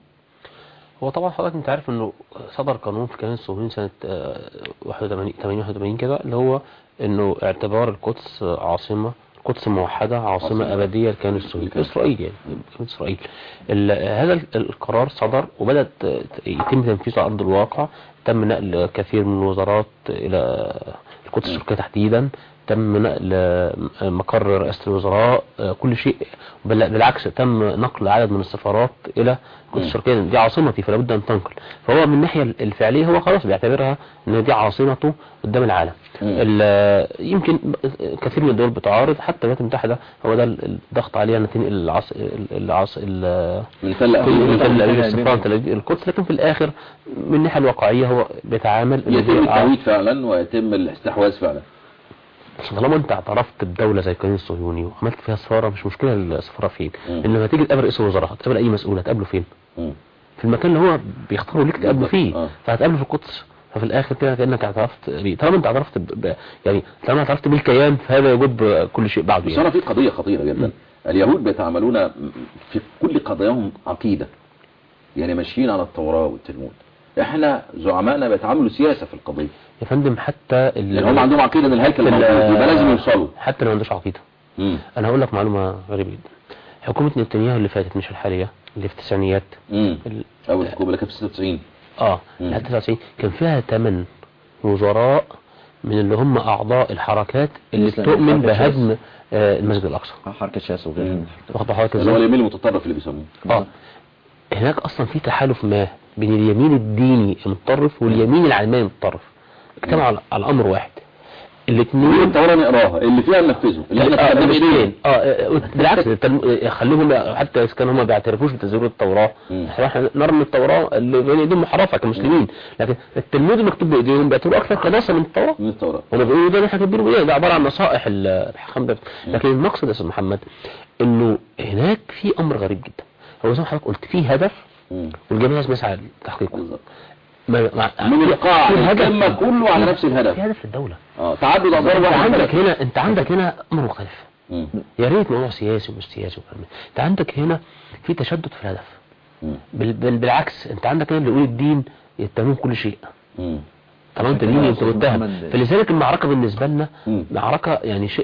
Speaker 4: هو طبعا حضرتك انت عارف انه صدر قانون في الكيان الصهيوني سنة آه، 81 81 كده اللي هو انه اعتبار القدس عاصمة القدس موحدة عاصمة
Speaker 1: عاصمة.
Speaker 4: أبدية لكيان الصهيوني
Speaker 1: لكيان
Speaker 4: إسرائيل يعني كان إسرائيل ال- هذا ال- القرار صدر وبدأت آه، يتم تنفيذه على أرض الواقع تم نقل كثير من الوزارات إلى القدس الشرقية تحديدا تم نقل آه، مقر رئاسة الوزراء آه، كل شيء بل- بالعكس تم نقل عدد من السفارات إلى القدس
Speaker 1: مم.
Speaker 4: الشرقية دي عاصمتي فلا بد أن تنقل فهو من الناحية الفعلية هو خلاص بيعتبرها ان دي عاصمته قدام العالم
Speaker 1: مم.
Speaker 4: ال- يمكن كثير من الدول بتعارض حتى الولايات المتحدة هو ده الضغط عليها ان تنقل العص العص ال-
Speaker 1: من تل
Speaker 4: كل
Speaker 1: أبيب
Speaker 4: من تل أبيب
Speaker 2: أبيب.
Speaker 4: السفارة تل أبيب القدس لكن في الآخر من الناحية الواقعية هو بيتعامل إن
Speaker 1: يتم
Speaker 4: دي
Speaker 1: التعويض فعلا ويتم الاستحواذ فعلا
Speaker 4: عشان طالما انت اعترفت بدولة زي الكيان الصهيوني وعملت فيها سفارة مش مشكلة السفارة فين
Speaker 1: مم.
Speaker 4: ان لما تيجي تقابل رئيس الوزراء تقابل اي مسؤول هتقابله فين
Speaker 1: مم.
Speaker 4: في المكان اللي هو بيختاروا ليك تقابله
Speaker 1: بالظبط.
Speaker 4: فيه
Speaker 1: آه.
Speaker 4: فهتقابله في القدس ففي الاخر كده كانك اعترفت بيه طالما انت اعترفت ب... ب... يعني طالما اعترفت بالكيان فهذا يجب كل شيء بعده
Speaker 1: بس
Speaker 4: يعني.
Speaker 1: هنا في قضية خطيرة جدا اليهود بيتعاملون في كل قضاياهم عقيدة يعني ماشيين على التوراة والتلمود احنا زعمائنا بيتعاملوا سياسة في القضية
Speaker 4: يا فندم حتى ال...
Speaker 1: لان هم عندهم عقيدة ان الهيكل
Speaker 4: ال-
Speaker 1: موجود يبقى لازم يوصلوا
Speaker 4: حتى لو ما عندوش عقيدة
Speaker 1: مم.
Speaker 4: انا هقول لك معلومة غريبة جدا حكومة نتنياهو اللي فاتت مش الحالية اللي في التسعينيات
Speaker 1: مم.
Speaker 4: ال...
Speaker 1: اول حكومة اللي كانت في 96
Speaker 4: اه
Speaker 1: مم.
Speaker 4: لحد 99 كان فيها ثمان وزراء من اللي هم اعضاء الحركات اللي
Speaker 2: الإسلامية،
Speaker 4: بتؤمن
Speaker 2: حركة شاذ.
Speaker 4: بهدم آه، المسجد الاقصى
Speaker 2: حركة شاس وغيرها من الحركات.
Speaker 4: واخد حضرتك
Speaker 1: اللي هو
Speaker 4: ازاي
Speaker 1: اليمين المتطرف اللي بيسموه
Speaker 4: اه هناك اصلا في تحالف ما بين اليمين الديني المتطرف واليمين العلماني المتطرف اجتمعوا على, على امر واحد
Speaker 1: دي
Speaker 4: الاثنين
Speaker 1: التوراة نقراها اللي فيها ننفذه اللي احنا
Speaker 4: آه،
Speaker 1: كتبناه
Speaker 4: الاثنين.
Speaker 1: بايدينا
Speaker 4: اه آه، بالعكس التلم- آه، خلوهم حتى اذا كانوا هم ما بيعترفوش بتزوير التوراه
Speaker 1: مم.
Speaker 4: احنا نرمي التوراه اللي بين ايديهم محرفه كمسلمين لكن التلمود المكتوب بايديهم بيعتبروه اكثر قداسه من التوراه
Speaker 1: من التوراة
Speaker 4: هم بيقولوا ده احنا كاتبينه بايه ده عباره عن نصائح ال- الحكام ده لكن المقصد يا استاذ محمد انه هناك في امر غريب جدا هو زي ما حضرتك قلت في هدف
Speaker 1: مم.
Speaker 4: والجميع لازم يسعى لتحقيقه
Speaker 1: بالظبط
Speaker 4: ما- ما-
Speaker 1: من
Speaker 4: في-
Speaker 1: القاع
Speaker 4: في هدف-
Speaker 1: القمة كله على نفس
Speaker 4: في
Speaker 1: الهدف
Speaker 4: هدف للدوله
Speaker 1: اه تعدد
Speaker 4: انت
Speaker 1: اضرار واحد
Speaker 4: عندك هنا انت عندك هنا امر مختلف
Speaker 1: مم.
Speaker 4: يا ريت موضوع سياسي ومش سياسي وكلام من- انت عندك هنا في تشدد في الهدف
Speaker 1: مم.
Speaker 4: بال- بال- بالعكس انت عندك هنا اللي يقول الدين يتهمون كل شيء
Speaker 1: مم.
Speaker 4: طالما انت
Speaker 2: عشان
Speaker 4: ديني
Speaker 2: كده
Speaker 4: انت
Speaker 2: أستاذ
Speaker 4: متهم
Speaker 2: محمد-
Speaker 4: فلذلك المعركة بالنسبة لنا
Speaker 1: مم.
Speaker 4: معركة يعني شيء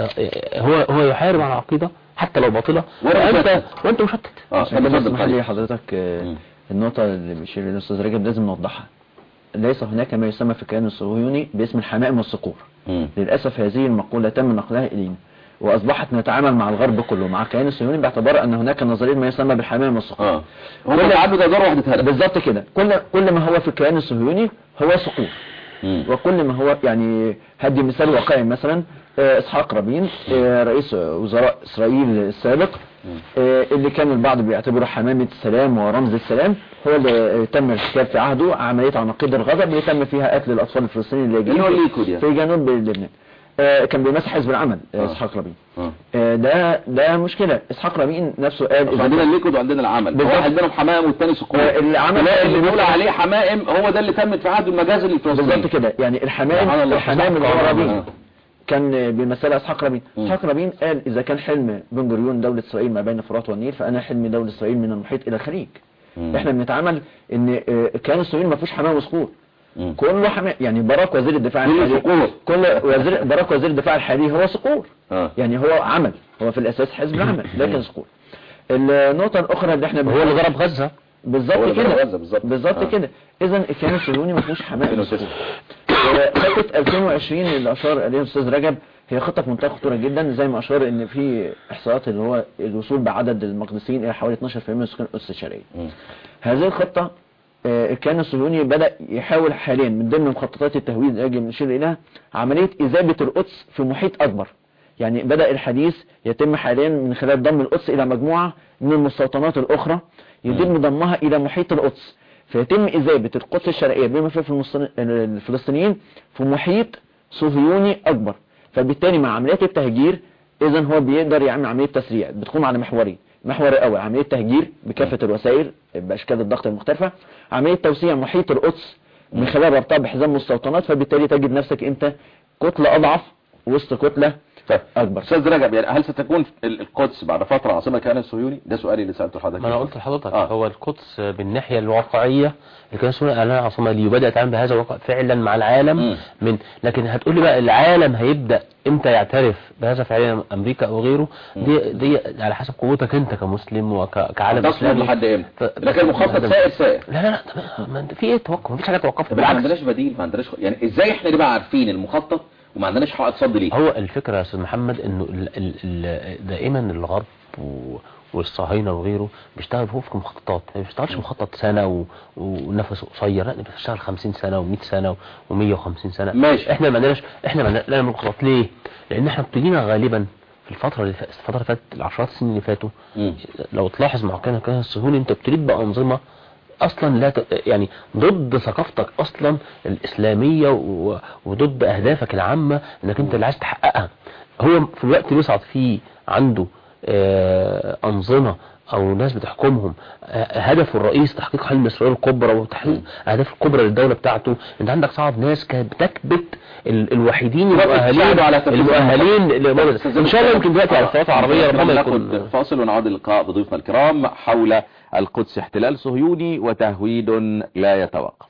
Speaker 4: ت- هو هو يحارب على عقيدة حتى لو باطلة
Speaker 1: ولا
Speaker 4: وانت
Speaker 1: مشتت.
Speaker 4: وانت مشتت
Speaker 1: اه
Speaker 2: عشان كده
Speaker 1: اتفضل
Speaker 2: اسمح لي
Speaker 1: طيب.
Speaker 2: حضرتك آه،
Speaker 1: مم.
Speaker 2: النقطة اللي بيشير إليها الأستاذ رجب لازم نوضحها ليس هناك ما يسمى في الكيان الصهيوني باسم الحمائم والصقور
Speaker 1: مم.
Speaker 2: للأسف هذه المقولة تم نقلها إلينا وأصبحت نتعامل مع الغرب كله مع الكيان الصهيوني باعتبار أن هناك نظرية ما يسمى بالحمائم والصقور
Speaker 1: اه هم تعدد اضرار وحدة هدف
Speaker 2: بالظبط كده كل كل ما هو في الكيان الصهيوني هو صقور
Speaker 1: مم.
Speaker 2: وكل ما هو يعني هدي مثال واقعي مثلا آه، اسحاق رابين آه، رئيس وزراء اسرائيل السابق آه، اللي كان البعض بيعتبره حمامة السلام ورمز السلام هو اللي آه، تم ارتكاب في عهده عملية عناقيد الغضب اللي تم فيها قتل الاطفال الفلسطينيين اللي
Speaker 1: اللي هو
Speaker 2: جايين
Speaker 1: الليكود يعني.
Speaker 2: في جنوب لبنان آه، كان بيمثل حزب العمل آه،
Speaker 1: آه.
Speaker 2: اسحاق رابين
Speaker 1: آه.
Speaker 2: آه، ده ده مشكلة اسحاق رابين نفسه قال
Speaker 1: بس
Speaker 2: إذا
Speaker 1: عندنا
Speaker 2: كان-
Speaker 1: الليكود وعندنا العمل
Speaker 2: بالظبط.
Speaker 1: واحد منهم حمائم والتاني سقوط
Speaker 2: آه، العمل
Speaker 1: لا،
Speaker 2: قال
Speaker 1: اللي بيقول
Speaker 2: بنفسه-
Speaker 1: عليه حمائم هو ده اللي تمت في عهد المجاز الفلسطيني
Speaker 2: بالظبط كده يعني
Speaker 1: سبحان
Speaker 2: الحمام
Speaker 1: الله،
Speaker 2: الحمام اللي
Speaker 1: سبحان
Speaker 2: هو
Speaker 1: الله.
Speaker 2: رابين كان بيمثلها اسحاق رابين
Speaker 1: مم.
Speaker 2: اسحاق رابين قال اذا كان حلم بن جوريون دولة اسرائيل ما بين الفرات والنيل فانا حلمي دولة اسرائيل من المحيط الى الخليج
Speaker 1: مم.
Speaker 2: احنا بنتعامل ان آه، كان اسرائيل ما فيش حمام وسقوط
Speaker 1: مم.
Speaker 2: كله حمام يعني باراك وزير الدفاع
Speaker 1: كله
Speaker 2: الحالي
Speaker 1: صقور.
Speaker 2: كل وزير باراك وزير الدفاع الحالي هو صقور
Speaker 1: آه.
Speaker 2: يعني هو عمل هو في الاساس حزب العمل لكن صقور النقطة الأخرى اللي احنا
Speaker 4: هو اللي
Speaker 2: بنحاول-
Speaker 4: ضرب غزة
Speaker 1: هو
Speaker 2: بالظبط
Speaker 1: اللي ضرب
Speaker 2: كده
Speaker 1: غزة بالظبط.
Speaker 2: بالظبط
Speaker 1: آه.
Speaker 2: كده اذا الكيان الصهيوني ما فيهوش حماء
Speaker 1: 2006.
Speaker 2: خطة 2020 اللي اشار اليها الاستاذ رجب هي خطة في منتهى الخطورة جدا زي ما اشار ان في احصاءات اللي هو الوصول بعدد المقدسين الى حوالي 12% من سكان القدس الشرقية
Speaker 1: مم.
Speaker 2: هذه الخطة آه، الكيان الصهيوني بدأ يحاول حاليا من ضمن مخططات التهويد اللي يجب نشير إليها عملية إذابة القدس في محيط أكبر يعني بدأ الحديث يتم حاليا من خلال ضم القدس إلى مجموعة من المستوطنات الأخرى يتم ضمها إلى محيط القدس فيتم إذابة القدس الشرقية بما فيه في المستن- الفلسطينيين في محيط صهيوني أكبر فبالتالي مع عمليات التهجير إذا هو بيقدر يعمل عملية تسريع بتقوم على محورين محور الأول عملية تهجير بكافة الوسائل بأشكال الضغط المختلفة عملية توسيع محيط القدس من خلال ربطها بحزام مستوطنات فبالتالي تجد نفسك أنت كتلة أضعف وسط كتلة
Speaker 1: طيب
Speaker 2: أكبر
Speaker 1: استاذ رجب يعني هل ستكون ال- القدس بعد فترة عاصمة كيان الصهيوني ده سؤالي اللي سألته لحضرتك
Speaker 4: ما انا قلت لحضرتك
Speaker 1: آه.
Speaker 4: هو القدس بالناحيه الواقعيه اللي كان اسمها اعلان عاصمه لي وبدا يتعامل بهذا الواقع فعلا مع العالم
Speaker 1: مم.
Speaker 4: من لكن هتقول لي بقى العالم هيبدا امتى يعترف بهذا فعليا امريكا او غيره دي دي على حسب قوتك انت كمسلم وكعالم
Speaker 1: تصمد
Speaker 4: اسلامي
Speaker 1: لحد امتى
Speaker 4: ف-
Speaker 1: لكن المخطط
Speaker 4: هذا-
Speaker 1: سائر سائر
Speaker 4: لا لا لا تمام، ما انت في ايه توقف مفيش حاجه توقفت
Speaker 1: طب احنا ما
Speaker 4: بالعكس
Speaker 1: عندناش بديل ما عندناش يعني ازاي احنا نبقى عارفين المخطط وما عندناش حق تصد ليه
Speaker 4: هو الفكرة يا استاذ محمد انه ال ال ال دائما الغرب و- والصهاينة وغيره بيشتغل هو في مخططات ما بيشتغلش مخطط سنة و- ونفسه قصير لا ده بيشتغل 50 سنة و100 سنة و150 سنة
Speaker 1: ماشي.
Speaker 4: احنا ما عندناش احنا ما عندنا لا مخطط ليه لان احنا ابتدينا غالبا في الفترة اللي فاتت الفترة اللي فاتت العشرات السنين اللي فاتوا
Speaker 1: مم.
Speaker 4: لو تلاحظ مع كان كان الصهيوني انت ابتديت بأنظمة اصلا لا ت... يعني ضد ثقافتك اصلا الاسلامية و... وضد اهدافك العامة انك انت اللي عايز تحققها هو في الوقت اللي يصعد فيه عنده آه انظمة او ناس بتحكمهم آه هدفه الرئيس تحقيق حلم اسرائيل الكبرى وتحقيق اهداف الكبرى للدولة بتاعته انت عندك صعب ناس كانت بتكبت ال... الوحيدين المؤهلين
Speaker 1: تساعدوا على تنفيذ
Speaker 4: المؤهلين لمرض. ان شاء الله يمكن دلوقتي على
Speaker 1: آه.
Speaker 4: الصلاه العربيه ربما
Speaker 1: ناخد
Speaker 4: يكون
Speaker 1: فاصل ونعود اللقاء بضيوفنا الكرام حول القدس احتلال صهيوني وتهويد لا يتوقف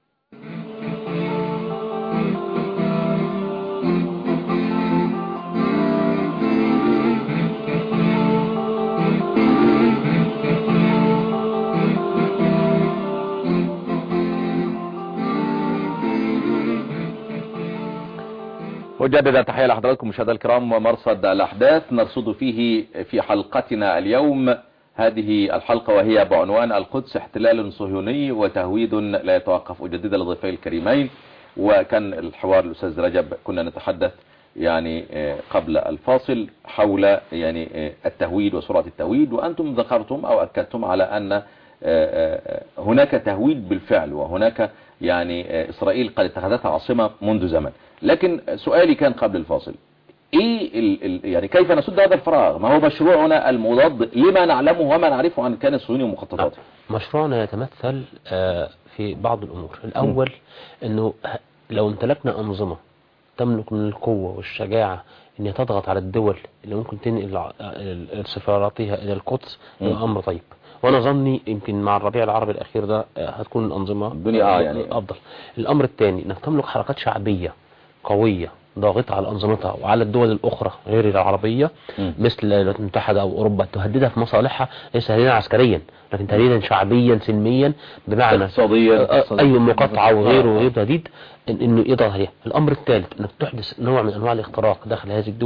Speaker 1: مجددا تحية لحضراتكم مشاهدينا الكرام ومرصد الأحداث نرصد فيه في حلقتنا اليوم هذه الحلقة وهي بعنوان القدس احتلال صهيوني وتهويد لا يتوقف أجدد لضيفي الكريمين وكان الحوار الأستاذ رجب كنا نتحدث يعني آه، قبل الفاصل حول يعني آه، التهويد وسرعة التهويد وأنتم ذكرتم أو أكدتم على أن آه، آه، هناك تهويد بالفعل وهناك يعني آه، إسرائيل قد اتخذتها عاصمة منذ زمن لكن سؤالي كان قبل الفاصل ايه ال ال يعني كيف نسد هذا الفراغ ما هو مشروعنا المضاد لما نعلمه وما نعرفه عن الكيان الصهيوني ومخططاته
Speaker 4: مشروعنا يتمثل آه، في بعض الأمور الأول أنه ه- لو امتلكنا أنظمة تملك من القوة والشجاعة أن هي تضغط على الدول اللي ممكن تنقل ع- ال- سفاراتها إلى القدس
Speaker 1: مم.
Speaker 4: يبقى أمر طيب وأنا ظني يمكن مع الربيع العربي الأخير ده آه، هتكون الأنظمة
Speaker 1: الدنيا آه يعني.
Speaker 4: أفضل الأمر الثاني أنك تملك حركات شعبية قوية ضاغطة على أنظمتها وعلى الدول الأخرى غير العربية
Speaker 1: مم.
Speaker 4: مثل الولايات المتحدة أو أوروبا تهددها في مصالحها ليس تهديدا عسكريا لكن تهديدا شعبيا سلميا بمعنى
Speaker 1: اقتصاديا
Speaker 4: آه، أي مقاطعة وغيره
Speaker 1: آه.
Speaker 4: وغير تهديد إن- إنه يضغط عليها الأمر الثالث إنك تحدث نوع من أنواع الاختراق داخل هذه الدول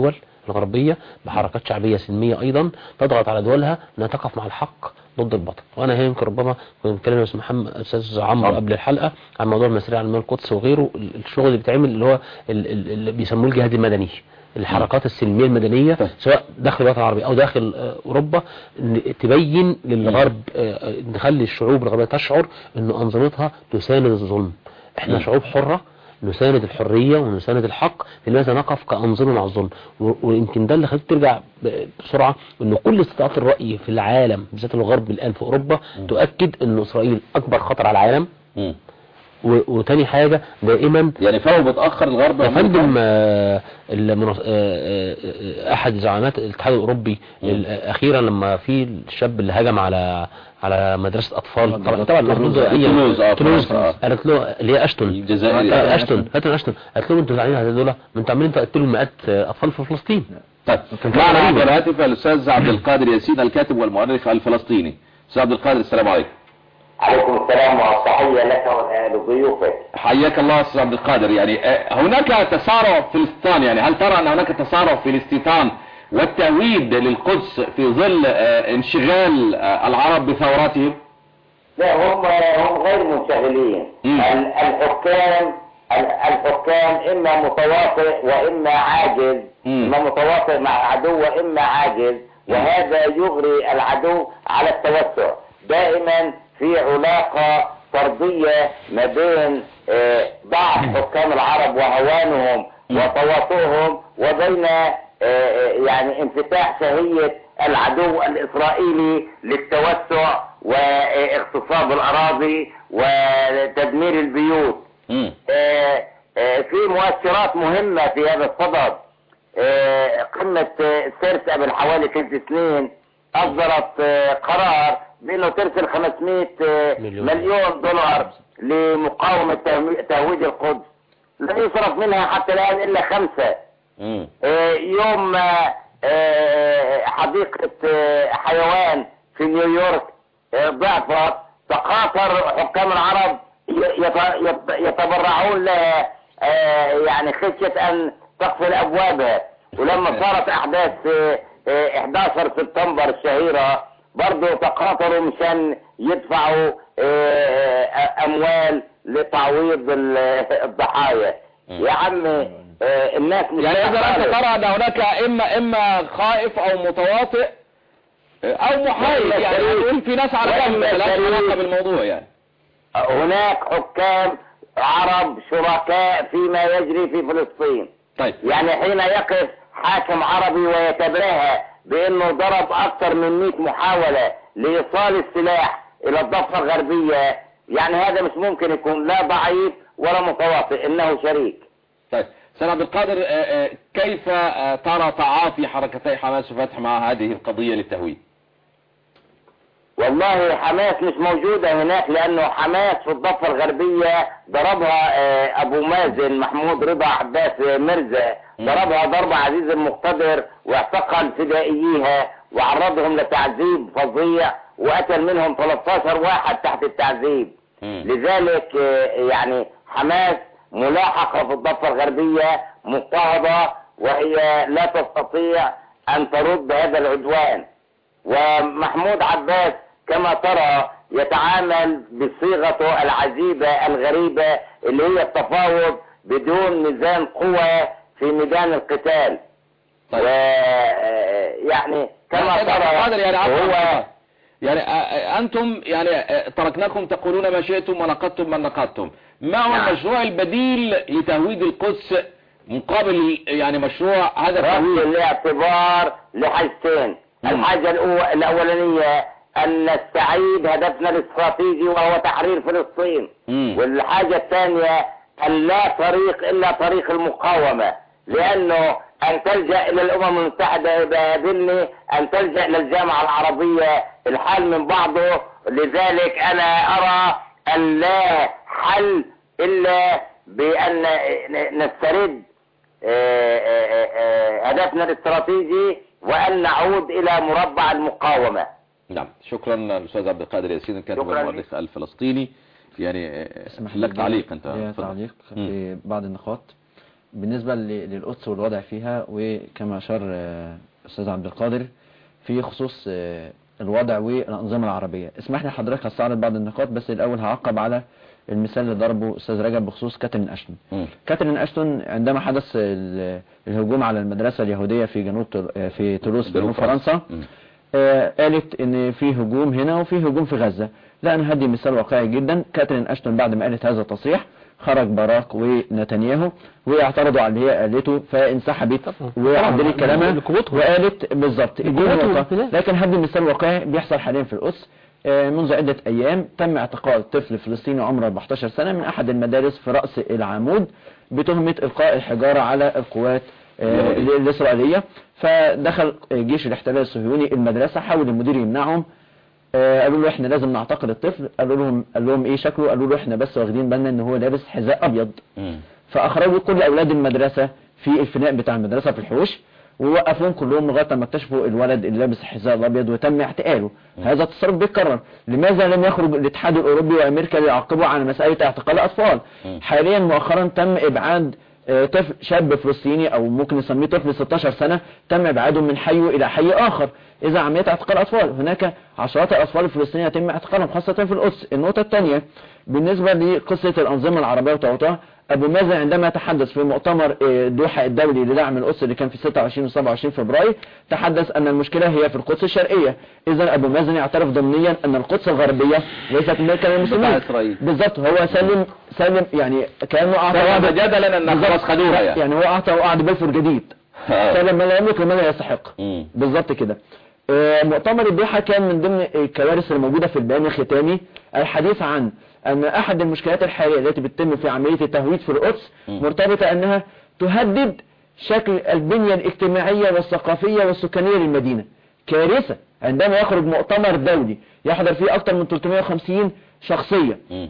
Speaker 4: الغربية بحركات شعبية سلمية أيضا تضغط على دولها أنها تقف مع الحق ضد الباطل وأنا هنا يمكن ربما كنا بنتكلم مع محمد أستاذ عمرو قبل الحلقة عن موضوع المسيرية على القدس وغيره الشغل اللي بيتعمل اللي هو ال- ال- اللي بيسموه الجهاد المدني الحركات السلمية المدنية سواء داخل الوطن العربي أو داخل آه، أوروبا إن تبين للغرب آه، آه، نخلي الشعوب الغربية تشعر أن أنظمتها تساند الظلم احنا شعوب حرة نساند الحرية ونساند الحق لماذا نقف كأنظمة مع الظلم و- ويمكن ده اللي خليك ترجع ب- بسرعة ان كل استطاعات الرأي في العالم بالذات الغرب الآن في أوروبا تؤكد ان إسرائيل أكبر خطر على العالم
Speaker 1: مم.
Speaker 4: و- وتاني حاجة دائما
Speaker 1: يعني فهو بتأخر الغرب
Speaker 4: يا فندم آه، المنص- آه، آه، احد زعامات الاتحاد الاوروبي ال- اخيرا لما في الشاب اللي هجم على على مدرسه اطفال طبعا طبعا
Speaker 1: تولوز،
Speaker 4: الحدود
Speaker 1: آه، تولوز، آه،
Speaker 4: تولوز
Speaker 1: فرنسا، آه.
Speaker 4: قالت له اللي هي اشتون
Speaker 1: الجزائري.
Speaker 4: آه، اشتون هاتن اشتون قالت لهم انتوا زعلانين على دول ما انتوا عاملين تقتلوا مئات آه، اطفال في فلسطين
Speaker 1: طيب
Speaker 4: كان
Speaker 1: معنا
Speaker 4: غريب.
Speaker 1: عبر الهاتف الاستاذ عبد القادر ياسين الكاتب والمؤرخ الفلسطيني استاذ عبد القادر السلام عليكم
Speaker 5: عليكم السلام والتحية لك ولضيوفك
Speaker 1: حياك الله استاذ عبد القادر يعني آه، هناك تسارع في الاستيطان يعني هل ترى ان هناك تسارع في الاستيطان والتهويد للقدس في ظل آه، انشغال آه، العرب بثوراتهم
Speaker 5: لا هم هم غير منشغلين
Speaker 1: مم.
Speaker 5: ال- الحكام ال- الحكام اما متواطئ واما عاجز
Speaker 1: مم.
Speaker 5: اما متواطئ مع العدو واما عاجز وهذا يغري العدو على التوسع دائما في علاقة طردية ما بين آه، ضعف حكام العرب وهوانهم وتواطؤهم وبين آه، آه، يعني انفتاح شهية العدو الإسرائيلي للتوسع واغتصاب الأراضي وتدمير البيوت
Speaker 1: مم.
Speaker 5: آه، آه، في مؤشرات مهمة في هذا الصدد آه، قمة آه، سيرسا من حوالي ست سنين أصدرت آه، قرار بأنه ترسل 500 آه،
Speaker 4: مليون.
Speaker 5: مليون دولار لمقاومة تهوي- تهويد القدس لا يصرف منها حتى الآن إلا خمسة
Speaker 1: مم.
Speaker 5: آه، يوم آه، آه، حديقة آه، حيوان في نيويورك آه، ضعفت تقاطر حكام العرب ي- يت- يت- يتبرعون لها آه، يعني خشية أن تقفل أبوابها ولما صارت أحداث آه، آه، 11 سبتمبر الشهيرة برضه تقاطروا مشان يدفعوا آه، آه، أموال لتعويض ال- الضحايا يا عمي آه، الناس مش
Speaker 1: يعني اذا انت
Speaker 5: خالص.
Speaker 1: ترى ان هناك اما اما خائف او متواطئ آه، او محايد
Speaker 5: ولا
Speaker 1: يعني
Speaker 5: شريك.
Speaker 1: هنقول في ناس على
Speaker 5: ولا
Speaker 1: جنب مالهاش
Speaker 5: شريك.
Speaker 1: علاقه بالموضوع يعني
Speaker 5: هناك حكام عرب شركاء فيما يجري في فلسطين
Speaker 1: طيب
Speaker 5: يعني حين يقف حاكم عربي ويتبرهى بانه ضرب اكثر من 100 محاولة لايصال السلاح الى الضفة الغربية يعني هذا مش ممكن يكون لا ضعيف ولا متواطئ انه شريك
Speaker 1: طيب سيد عبد القادر آه، آه، كيف آه، ترى تعاطي حركتي حماس وفتح مع هذه القضية للتهويد
Speaker 5: والله حماس مش موجودة هناك لأنه حماس في الضفة الغربية ضربها آه، أبو مازن محمود رضا عباس آه، مرزا ضربها ضربة عزيز المقتدر واعتقل فدائييها وعرضهم لتعذيب فظيع وقتل منهم 13 واحد تحت التعذيب
Speaker 1: مم.
Speaker 5: لذلك آه، يعني حماس ملاحقة في الضفة الغربية مضطهدة وهي لا تستطيع أن ترد هذا العدوان ومحمود عباس كما ترى يتعامل بصيغته العجيبة الغريبة اللي هي التفاوض بدون ميزان قوة في ميدان القتال
Speaker 1: طيب.
Speaker 5: و يعني كما
Speaker 1: سيد عبد
Speaker 5: ترى
Speaker 1: القادر يعني عفواً.
Speaker 5: هو
Speaker 1: يعني آه، آه، أنتم يعني آه، تركناكم تقولون ما شئتم ونقدتم من نقدتم ما هو
Speaker 5: نعم.
Speaker 1: المشروع البديل لتهويد القدس مقابل يعني مشروع هذا
Speaker 5: رد
Speaker 1: التهويد
Speaker 5: الاعتبار لحاجتين
Speaker 1: مم.
Speaker 5: الحاجة الأو- الأولانية أن نستعيد هدفنا الاستراتيجي وهو تحرير فلسطين
Speaker 1: مم.
Speaker 5: والحاجة الثانية أن لا طريق إلا طريق المقاومة لأنه أن تلجأ إلى الأمم المتحدة بإذني أن تلجأ إلى الجامعة العربية الحال من بعضه لذلك أنا أرى أن لا حل إلا بأن نسترد آه، آه، آه، هدفنا الاستراتيجي وأن نعود إلى مربع المقاومة
Speaker 1: نعم شكرا الأستاذ عبد القادر ياسين الكاتب
Speaker 5: شكراً.
Speaker 1: والمؤرخ الفلسطيني يعني آه،
Speaker 2: اسمح لي
Speaker 1: لك تعليق أنت
Speaker 2: لي
Speaker 1: تفضل.
Speaker 2: تعليق
Speaker 1: مم.
Speaker 2: في بعض النقاط بالنسبة ل- للقدس والوضع فيها وكما أشار آه، أستاذ عبد القادر في خصوص آه، الوضع والأنظمة العربية اسمح لي حضرتك هستعرض بعض النقاط بس الأول هعقب على المثال اللي ضربه أستاذ رجب بخصوص كاترين أشتون
Speaker 1: مم.
Speaker 2: كاترين أشتون عندما حدث ال- الهجوم على المدرسة اليهودية في جنوب تل- آه، في تولوز في جنوب فرنسا
Speaker 1: مم.
Speaker 2: آه، قالت ان في هجوم هنا وفي هجوم في غزة لا انا هدي مثال واقعي جدا كاترين اشتون بعد ما قالت هذا التصريح خرج باراك ونتنياهو واعترضوا على اللي هي قالته فانسحبت وعدلت كلامها
Speaker 4: لقوتهم.
Speaker 2: وقالت بالظبط دي
Speaker 4: لقوتهم
Speaker 2: نقطة.
Speaker 4: في ده.
Speaker 2: لكن هدي مثال واقعي بيحصل حاليا في القدس آه، منذ عدة أيام تم اعتقال طفل فلسطيني عمره 14 سنة من أحد المدارس في رأس العمود بتهمة إلقاء الحجارة على القوات آه،
Speaker 1: اليهودية.
Speaker 2: الإسرائيلية فدخل جيش الاحتلال الصهيوني المدرسة حاول المدير يمنعهم آه، قالوا له احنا لازم نعتقل الطفل قالوا لهم قال لهم ايه شكله قالوا له احنا بس واخدين بالنا ان هو لابس حذاء ابيض
Speaker 1: مم.
Speaker 2: فاخرجوا كل اولاد المدرسة في الفناء بتاع المدرسة في الحوش ووقفوهم كلهم لغايه ما اكتشفوا الولد اللي لابس الحذاء الابيض وتم اعتقاله هذا التصرف بيتكرر لماذا لم يخرج الاتحاد الاوروبي وامريكا ليعاقبوا على مساله اعتقال الاطفال
Speaker 1: مم.
Speaker 2: حاليا مؤخرا تم ابعاد آه، طفل شاب فلسطيني او ممكن نسميه طفل 16 سنه تم ابعاده من حي الى حي اخر اذا عمليه اعتقال اطفال هناك عشرات الاطفال الفلسطينيين يتم اعتقالهم خاصه في القدس النقطه الثانيه بالنسبه لقصه الانظمه العربيه وتوطئها ابو مازن عندما تحدث في مؤتمر آه، دوحه الدولي لدعم القدس اللي كان في 26 و 27 فبراير تحدث ان المشكله هي في القدس الشرقيه اذا ابو مازن يعترف ضمنيا ان القدس الغربيه ليست ملكا للمسلمين
Speaker 1: بتاع إسرائيل.
Speaker 2: بالظبط هو سلم سلم يعني كانه اعطى
Speaker 1: سلم
Speaker 2: وعد
Speaker 1: جدلا إن خلاص خدوها يعني.
Speaker 2: يعني هو اعطى وعد بلفور جديد
Speaker 1: آه.
Speaker 2: سلم ما لا يملك وما لا يستحق
Speaker 1: مم.
Speaker 2: بالظبط كده آه، مؤتمر الدوحة كان من ضمن الكوارث الموجودة في البيان الختامي الحديث عن أن أحد المشكلات الحالية التي بتتم في عملية التهويد في القدس
Speaker 1: مم.
Speaker 2: مرتبطة أنها تهدد شكل البنية الاجتماعية والثقافية والسكانية للمدينة كارثة عندما يخرج مؤتمر دولي يحضر فيه أكثر من 350 شخصية
Speaker 1: مم.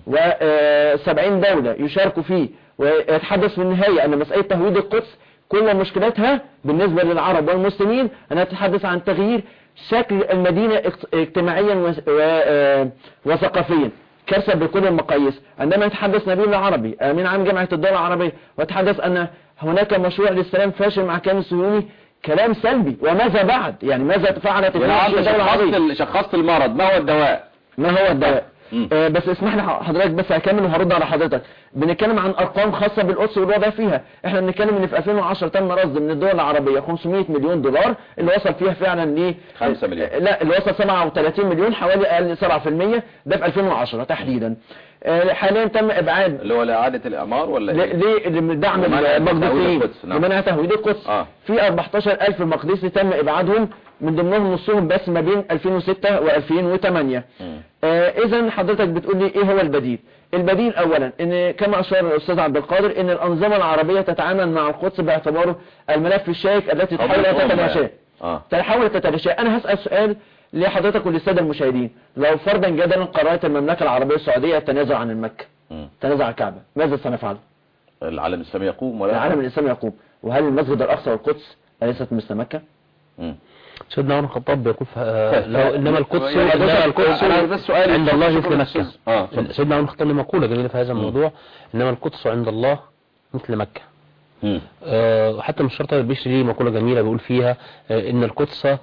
Speaker 2: و70 دولة يشاركوا فيه ويتحدث في النهاية أن مسألة تهويد القدس كل مشكلتها بالنسبة للعرب والمسلمين أنها تتحدث عن تغيير شكل المدينة اجت- اجتماعيا وس- و- آه، وثقافيا كارثة بكل المقاييس عندما يتحدث نبيل العربي أمين عام جامعة الدول العربية ويتحدث أن هناك مشروع للسلام فاشل مع كيان الصهيوني كلام سلبي وماذا بعد يعني ماذا فعلت
Speaker 1: يعني
Speaker 2: الدولة
Speaker 1: انت
Speaker 2: العربية
Speaker 1: شخصت ال- شخصت المرض ما هو الدواء
Speaker 2: ما هو الدواء
Speaker 1: مم.
Speaker 2: آه بس اسمح لي حضرتك بس هكمل وهرد على حضرتك بنتكلم عن ارقام خاصة بالقدس والوضع فيها احنا بنتكلم ان في 2010 تم رصد من الدول العربية 500 مليون دولار اللي وصل فيها فعلا ل
Speaker 1: 5 مليون.
Speaker 2: آه، لا اللي وصل 37 مليون حوالي اقل 7% ده في 2010 تحديدا آه حاليا تم ابعاد
Speaker 1: اللي هو لإعادة الإعمار ولا
Speaker 2: ل-
Speaker 1: إيه؟
Speaker 2: ليه لدعم
Speaker 1: لمنع تهويد
Speaker 2: المقدسيين
Speaker 1: القدس، نعم.
Speaker 2: لمنع تهويد القدس
Speaker 1: آه.
Speaker 2: في 14000 مقدسي تم ابعادهم من ضمنهم نصهم بس ما بين 2006 و2008
Speaker 1: مم.
Speaker 2: آه اذا حضرتك بتقول لي ايه هو البديل البديل اولا ان كما اشار الاستاذ عبد القادر ان الانظمه العربيه تتعامل مع القدس باعتباره الملف الشائك التي تحاول ان
Speaker 1: قبل
Speaker 2: تتلاشاه
Speaker 1: الأمة. اه
Speaker 2: تحاول تتلاشاه انا هسال سؤال لحضرتك وللساده المشاهدين لو فرضا جدلا قررت المملكه العربيه السعوديه التنازل عن المكه
Speaker 1: مم.
Speaker 2: التنازل عن الكعبه ماذا سنفعل
Speaker 1: العالم الإسلامي يقوم ولا
Speaker 2: العالم الاسلامي يقوم وهل المسجد الاقصى والقدس اليست مثل مكه
Speaker 1: مم.
Speaker 4: سيدنا عمر الخطاب بيقول ف- آه، لو انما القدس
Speaker 1: يعني
Speaker 4: انما
Speaker 1: بس-
Speaker 4: القدس
Speaker 1: أنا بس سؤالي
Speaker 4: عند الله
Speaker 1: شكراً
Speaker 4: مثل مكة
Speaker 1: أستاذ. اه اتفضل.
Speaker 4: سيدنا عمر الخطاب له مقولة جميلة في هذا الموضوع انما القدس عند الله مثل مكة
Speaker 1: مم.
Speaker 4: آه، وحتى مش شرط البشري ليه مقولة جميلة بيقول فيها آه، ان القدس آه،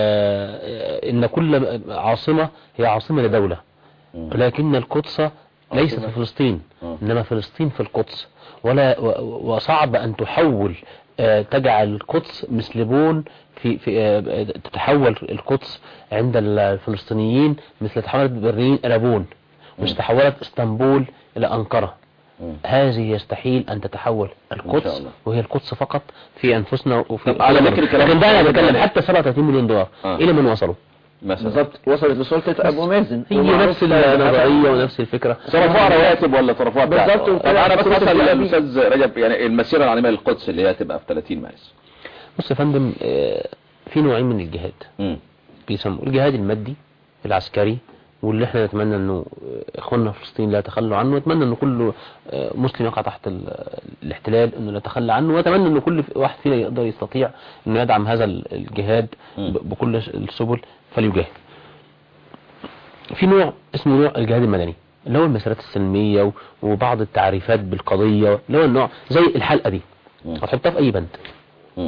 Speaker 4: آه، ان كل عاصمة هي عاصمة لدولة
Speaker 1: مم.
Speaker 4: ولكن القدس ليست في فلسطين
Speaker 1: آه.
Speaker 4: انما فلسطين في القدس ولا و- وصعب ان تحول آه، تجعل القدس مثل بون في في آه، تتحول القدس عند الفلسطينيين مثل تحولت برلين الى بون مش
Speaker 1: مم.
Speaker 4: تحولت اسطنبول الى انقرة
Speaker 1: مم.
Speaker 4: هذه يستحيل ان تتحول
Speaker 1: إن شاء
Speaker 4: القدس
Speaker 1: الله.
Speaker 4: وهي القدس فقط في انفسنا وفي
Speaker 1: طب على ذكر الكلام
Speaker 4: لكن ده انا
Speaker 1: ده
Speaker 4: بتكلم
Speaker 1: يعني-
Speaker 4: حتى 37 مليون دولار
Speaker 1: آه.
Speaker 4: الى من وصلوا
Speaker 1: مثلا
Speaker 2: بالظبط وصلت لسلطه ابو مازن
Speaker 4: هي
Speaker 2: ومعروف
Speaker 4: نفس النظريه ونفس الفكره
Speaker 1: صرفوها رواتب ولا صرفوها بتاع
Speaker 2: بالظبط،
Speaker 1: طب انا بس
Speaker 2: وطلع
Speaker 1: اسال
Speaker 2: فلوس
Speaker 1: الاستاذ رجب يعني المسيره العالميه للقدس اللي هي هتبقى في 30 مارس
Speaker 4: بص يا فندم آه، في نوعين من الجهاد
Speaker 1: مم.
Speaker 4: بيسموه الجهاد المادي العسكري واللي احنا نتمنى انه آه، اخواننا في فلسطين لا يتخلوا عنه ونتمنى انه كل آه، مسلم يقع تحت ال- الاحتلال انه لا يتخلى عنه واتمنى انه كل واحد فينا يقدر يستطيع انه يدعم هذا ال- الجهاد
Speaker 1: مم.
Speaker 4: ب- بكل السبل فليجاهد في نوع اسمه نوع الجهاد المدني اللي هو المسيرات السلمية و- وبعض التعريفات بالقضية اللي هو النوع زي الحلقة دي
Speaker 1: مم.
Speaker 4: هتحطها في اي بند
Speaker 1: مم.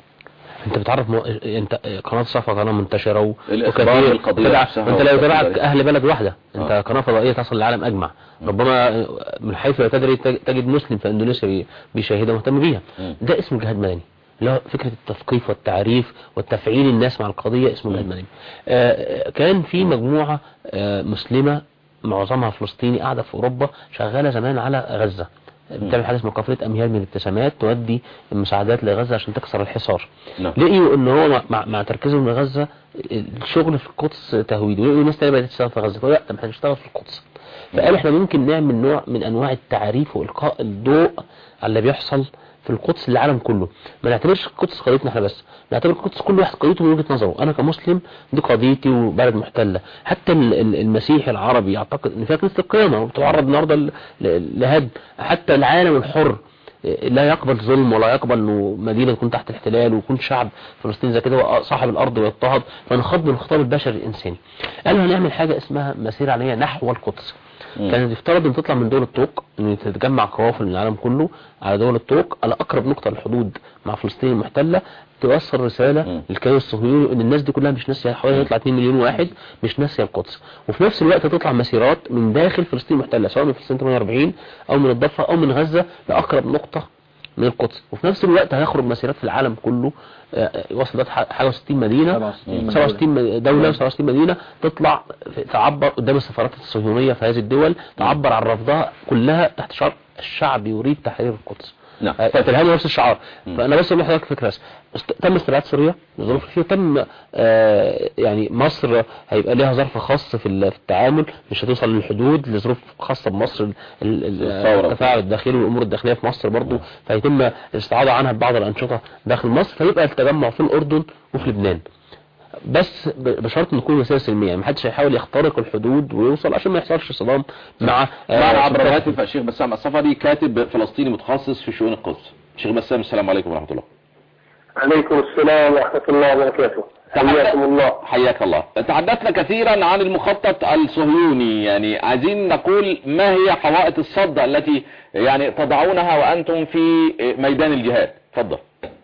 Speaker 4: انت بتعرف مو... انت قناه صفا قناه منتشره و...
Speaker 1: الإخبار
Speaker 4: وكثير
Speaker 1: بالقضية
Speaker 4: تبع-
Speaker 1: نفسها
Speaker 4: انت لو تبعك
Speaker 1: والقضية.
Speaker 4: اهل بلد واحده انت
Speaker 1: آه.
Speaker 4: قناه فضائيه تصل للعالم اجمع ربما من حيث لا تدري تج- تجد مسلم في اندونيسيا بي- بيشاهدها مهتم بيها
Speaker 1: مم.
Speaker 4: ده اسمه جهاد مدني اللي هو فكرة التثقيف والتعريف والتفعيل الناس مع القضية اسمه جهاد مدني آه، كان في مجموعة آه، مسلمة معظمها فلسطيني قاعدة في أوروبا شغالة زمان على غزة بتعمل حاجة اسمها قافلة أميال من الابتسامات تودي المساعدات لغزة عشان تكسر الحصار
Speaker 1: نعم.
Speaker 4: لقيوا ان هو مع- مع, مع تركيزهم لغزة الشغل في القدس تهويد ولقيوا ناس تانية بدأت تشتغل في غزة فقالوا لا طب احنا هنشتغل في القدس فقال احنا ممكن نعمل نوع من انواع التعريف والقاء الضوء على اللي بيحصل في القدس للعالم كله ما نعتبرش القدس قضيتنا احنا بس نعتبر القدس كل واحد قضيته من وجهة نظره انا كمسلم دي قضيتي وبلد محتلة حتى ال- ال- المسيحي العربي يعتقد ان فيها كنيسة القيامة وبتعرض النهارده ل- ل- لهدم حتى العالم الحر لا يقبل ظلم ولا يقبل انه مدينة تكون تحت الاحتلال ويكون شعب فلسطين زي كده هو صاحب الارض ويضطهد فنخاض من الخطاب البشري الانساني قالوا هنعمل حاجة اسمها مسيرة علمية نحو القدس
Speaker 1: مم.
Speaker 4: كان يفترض ان تطلع من دول الطوق ان تتجمع قوافل من العالم كله على دول الطوق على اقرب نقطة للحدود مع فلسطين المحتلة توصل رسالة
Speaker 1: مم.
Speaker 4: للكيان الصهيوني ان الناس دي كلها مش ناسية حوالي يطلع 2 مليون واحد مش ناسية القدس وفي نفس الوقت تطلع مسيرات من داخل فلسطين المحتلة سواء من فلسطين 48 او من الضفة او من غزة لاقرب نقطة من القدس وفي نفس الوقت هيخرج مسيرات في العالم كله آه، يوصل ده حاجة 60 مدينة
Speaker 2: 67
Speaker 4: 67 دولة و67 مدينة تطلع في- تعبر قدام السفارات الصهيونية في هذه الدول تعبر عن رفضها كلها تحت شعار الشعب يريد تحرير القدس
Speaker 1: نعم.
Speaker 4: آه، فتلهموا نفس الشعار فانا بس اقول لحضرتك فكره بس است- تم استبعاد سوريا الظروف فيه تم آه، يعني مصر هيبقى ليها ظرف خاص في ال- في التعامل مش هتوصل للحدود لظروف خاصه بمصر ال- ال-
Speaker 1: الثورة.
Speaker 4: التفاعل الداخلي والامور الداخليه في مصر برضو فيتم الاستعاضه عنها ببعض الانشطه داخل مصر فيبقى التجمع في الاردن وفي لبنان بس ب- بشرط ان يكون وسائل سلميه يعني محدش هيحاول يخترق الحدود ويوصل عشان ما يحصلش صدام مع آه،
Speaker 1: معنا عبر
Speaker 4: سلطات-
Speaker 1: الهاتف الشيخ بسام الصفدي كاتب فلسطيني متخصص في شؤون القدس شيخ بسام السلام عليكم ورحمة الله
Speaker 5: عليكم السلام ورحمة الله وبركاته حياكم الله
Speaker 1: حياك الله تحدثنا كثيرا عن المخطط الصهيوني يعني عايزين نقول ما هي حوائط الصد التي يعني تضعونها وأنتم في ميدان الجهاد تفضل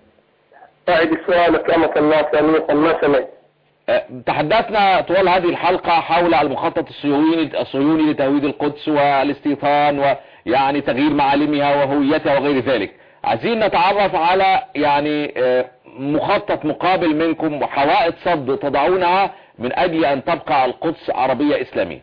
Speaker 5: أعد السؤال كرمك الله ثانية ما سمعت
Speaker 1: أه، تحدثنا طوال هذه الحلقة حول المخطط الصهيوني الصهيوني لتهويد القدس والاستيطان ويعني تغيير معالمها وهويتها وغير ذلك عايزين نتعرف على يعني أه، مخطط مقابل منكم وحوائط صد تضعونها من أجل أن تبقى القدس عربية إسلامية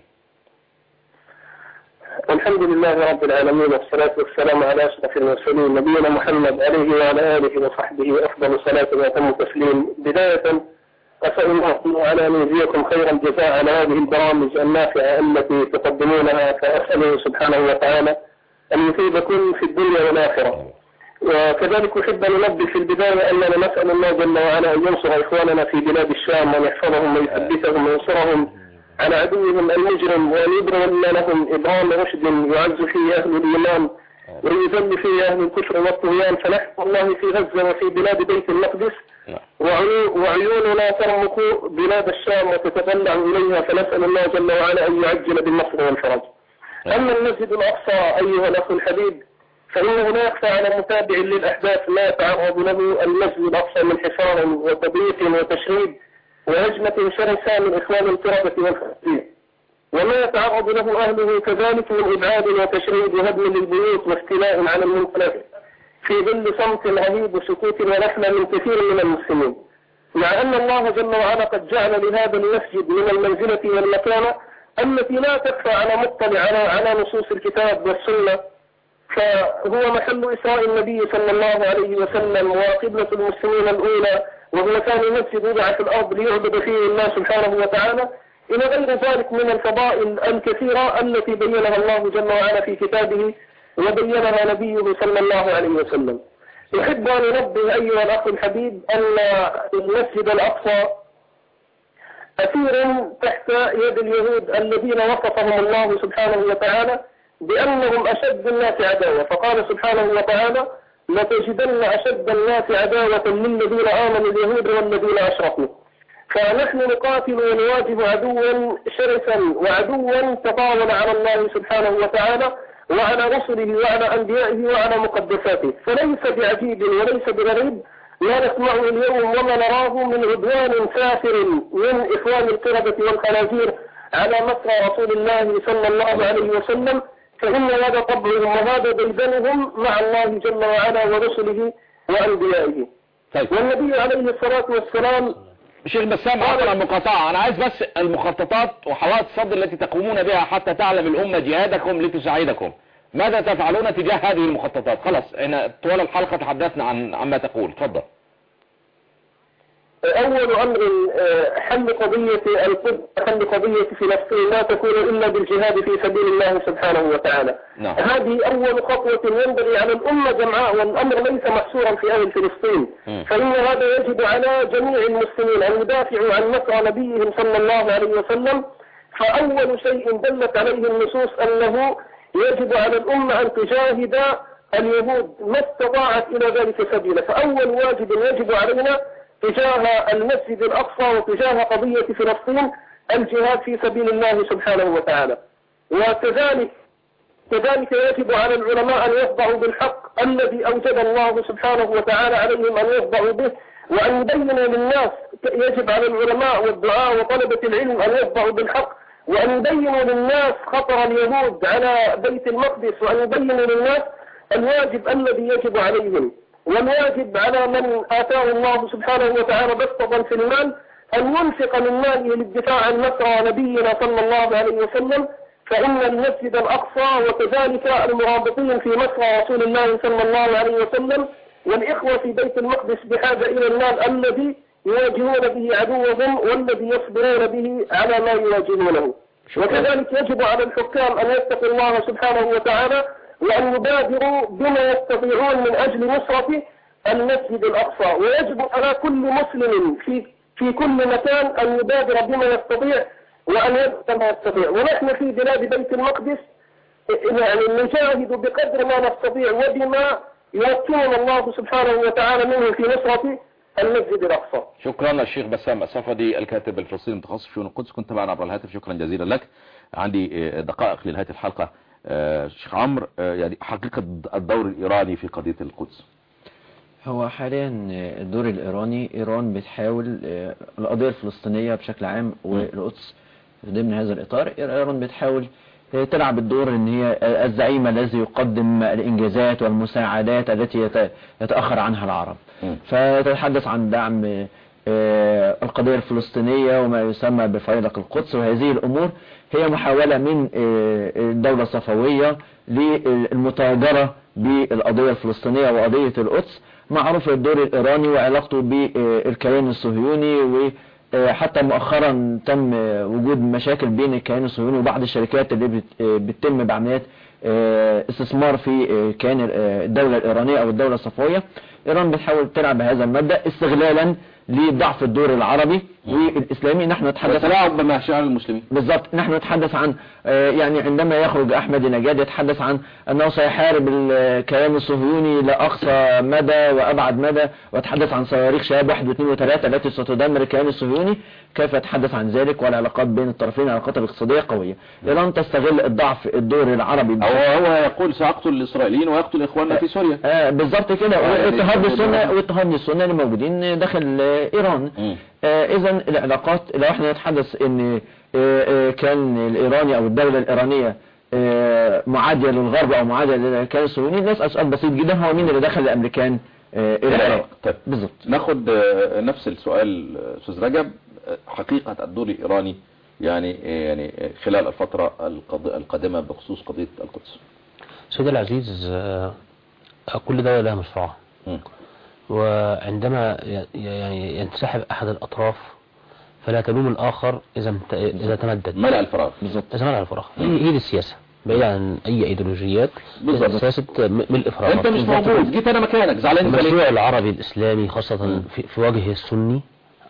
Speaker 5: الحمد لله رب العالمين والصلاة والسلام على أشرف المرسلين نبينا محمد عليه وعلى آله وصحبه أفضل صلاة وأتم تسليم بداية أسأل الله على أن يجزيكم خير الجزاء على هذه البرامج النافعة التي تقدمونها فأسأله سبحانه وتعالى أن يثيبكم في الدنيا والآخرة وكذلك أحب أن ننبه في البداية أننا نسأل الله جل وعلا أن ينصر إخواننا في بلاد الشام وأن يحفظهم ويثبتهم وينصرهم على عدوهم المجرم وأن يبرم لهم إبرام رشد يعز فيه أهل الإيمان ويذل فيه أهل الكفر والطغيان فنحن الله في غزة وفي بلاد بيت المقدس وعيو- وعيوننا ترمق بلاد الشام وتتطلع إليها فنسأل الله جل وعلا أن يعجل بالنصر والفرج أما المسجد الأقصى أيها الأخ الحبيب فإنه لا يخفى على متابع للأحداث ما يتعرض له المسجد الأقصى من حصار وتضييق وتشريد وهجمة شرسة من إخوان القردة والخنزير وما يتعرض له أهله كذلك من إبعاد وتشريد وهدم للبيوت واستيلاء على المنقلات في ظل صمت رهيب وسكوت ونحمة من كثير من المسلمين مع أن الله جل وعلا قد جعل لهذا المسجد من المنزلة والمكانة التي لا تخفى على مطلع على على نصوص الكتاب والسنة فهو محل إسراء النبي صلى الله عليه وسلم وقبلة المسلمين الأولى وهو ثاني مسجد وضع في الأرض ليعبد فيه الله سبحانه وتعالى إلى غير ذلك من الفضائل الكثيرة التي بينها الله جل وعلا في كتابه وبينها نبيه صلى الله عليه وسلم أحب أن أنبه أيها الأخ الحبيب أن المسجد الأقصى أثير تحت يد اليهود الذين وصفهم الله سبحانه وتعالى بأنهم أشد الناس عداوة فقال سبحانه وتعالى لتجدن أشد الناس عداوة للذين آمنوا اليهود والذين أشركوا فنحن نقاتل ونواجه عدوا شرسا وعدوا تطاول على الله سبحانه وتعالى
Speaker 6: وعلى رسله وعلى أنبيائه وعلى مقدساته فليس بعجيب وليس بغريب ما نسمعه اليوم وما نراه من عدوان سافر من إخوان القردة والخنازير على مصر رسول الله صلى الله عليه وسلم فإن هذا طبعهم وهذا ديدنهم مع الله جل وعلا ورسله وأنبيائه
Speaker 1: طيب
Speaker 6: والنبي عليه الصلاة والسلام
Speaker 1: شيخ بسام عفوا عن المقاطعة انا عايز بس المخططات وحوادث الصد التي تقومون بها حتى تعلم الامة جهادكم لتساعدكم ماذا تفعلون تجاه هذه المخططات خلاص احنا طوال الحلقة تحدثنا عن عما تقول تفضل
Speaker 6: أول أمر آه، حل قضية القدس حل قضية فلسطين لا تكون إلا بالجهاد في سبيل الله سبحانه وتعالى
Speaker 1: نعم.
Speaker 6: هذه أول خطوة ينبغي على الأمة جمعاء والأمر ليس محصورا في أهل فلسطين
Speaker 1: مم.
Speaker 6: فإن هذا يجب على جميع المسلمين أن يدافعوا عن مسعى نبيهم صلى الله عليه وسلم فأول شيء دلت عليه النصوص أنه يجب على الأمة أن تجاهد اليهود ما استطاعت إلى ذلك سبيلا فأول واجب يجب علينا تجاه المسجد الأقصى وتجاه قضية فلسطين الجهاد في سبيل الله سبحانه وتعالى وكذلك كذلك يجب على العلماء أن يخضعوا بالحق الذي أوجد الله سبحانه وتعالى عليهم أن يخضعوا به وأن يبينوا للناس يجب على العلماء والدعاء وطلبة العلم أن يخضعوا بالحق وأن يبينوا للناس خطر اليهود على بيت المقدس وأن يبينوا للناس الواجب الذي يجب عليهم والواجب على من آتاه الله سبحانه وتعالى بسطا في المال أن ينفق من ماله للدفاع عن نصر نبينا صلى الله عليه وسلم فإن المسجد الأقصى وكذلك المرابطين في مصر رسول الله صلى الله عليه وسلم والإخوة في بيت المقدس بحاجة إلى المال الذي يواجهون به عدوهم والذي يصبرون به على ما يواجهونه وكذلك يجب على الحكام أن يتقوا الله سبحانه وتعالى وأن يبادروا بما يستطيعون من أجل نصرة المسجد الأقصى ويجب على كل مسلم في في كل مكان أن يبادر بما يستطيع وأن يبدأ ما يستطيع ونحن في بلاد بيت المقدس يعني نجاهد بقدر ما نستطيع وبما يوكلنا الله سبحانه وتعالى منه في نصرة المسجد الأقصى
Speaker 1: شكرا للشيخ بسام الصفدي الكاتب الفلسطيني المتخصص في شؤون القدس كنت معنا عبر الهاتف شكرا جزيلا لك عندي آه، دقائق لنهاية الحلقة آه، شيخ عمرو آه، يعني حقيقة الدور الإيراني في قضية القدس
Speaker 2: هو حاليا الدور الإيراني إيران بتحاول آه، القضية الفلسطينية بشكل عام والقدس ضمن هذا الإطار إيران بتحاول آه، تلعب الدور ان هي آه، الزعيم الذي يقدم الإنجازات والمساعدات التي يت- يتأخر عنها العرب
Speaker 1: مم.
Speaker 2: فتتحدث عن دعم آه، القضية الفلسطينية وما يسمى بفيضق القدس وهذه الأمور هي محاولة من آه، الدولة الصفوية للمتاجرة بالقضية الفلسطينية وقضية القدس معروف الدور الإيراني وعلاقته بالكيان الصهيوني وحتى مؤخرا تم وجود مشاكل بين الكيان الصهيوني وبعض الشركات اللي بت- بتتم بعمليات آه، استثمار في آه، كيان آه، الدولة الإيرانية أو الدولة الصفوية إيران بتحاول تلعب بهذا المبدأ استغلالا لضعف الدور العربي والإسلامي نحن نتحدث
Speaker 1: وتلاعب بمشاعر المسلمين
Speaker 2: بالضبط نحن نتحدث عن آه، يعني عندما يخرج أحمد نجاد يتحدث عن أنه سيحارب الكيان الصهيوني لأقصى مدى وأبعد مدى ويتحدث عن صواريخ شهاب واحد واثنين وثلاثة التي ستدمر الكيان الصهيوني كيف يتحدث عن ذلك والعلاقات بين الطرفين العلاقات الاقتصادية قوية إيران تستغل الضعف الدور العربي
Speaker 1: هو هو يقول سأقتل الإسرائيليين ويقتل إخواننا في سوريا
Speaker 2: آه بالظبط كده
Speaker 1: يعني
Speaker 2: واضطهاد
Speaker 1: يقول
Speaker 2: السنة
Speaker 1: هذا.
Speaker 2: واضطهاد السنة اللي موجودين داخل آه، إيران
Speaker 1: مم.
Speaker 2: آه إذا العلاقات لو احنا نتحدث إن آه آه كان الإيراني أو الدولة الإيرانية آه معادية للغرب أو معادية للكيان الصهيوني نسأل سؤال بسيط جدا هو مين اللي دخل الأمريكان آه إلى العراق
Speaker 1: طيب
Speaker 2: بالظبط
Speaker 1: ناخد آه، نفس السؤال آه، أستاذ رجب آه، حقيقة الدور الإيراني يعني آه، يعني آه، خلال الفترة القض- القادمة بخصوص قضية القدس
Speaker 4: سيدي العزيز آه، كل دولة لها مشروعها
Speaker 1: مم.
Speaker 4: وعندما ي- يعني ينسحب أحد الأطراف فلا تلوم الآخر إذا امت- إذا تمدد
Speaker 1: ملأ الفراغ
Speaker 2: بالظبط
Speaker 4: إذا منع الفراغ هي هي دي السياسة بعيد عن أي أيديولوجيات
Speaker 1: بالظبط.
Speaker 4: سياسة م- ملء فراغ
Speaker 1: انت مش موجود جيت انا مكانك زعلان انت ليه؟
Speaker 4: المشروع العربي الإسلامي خاصة في, في وجه السني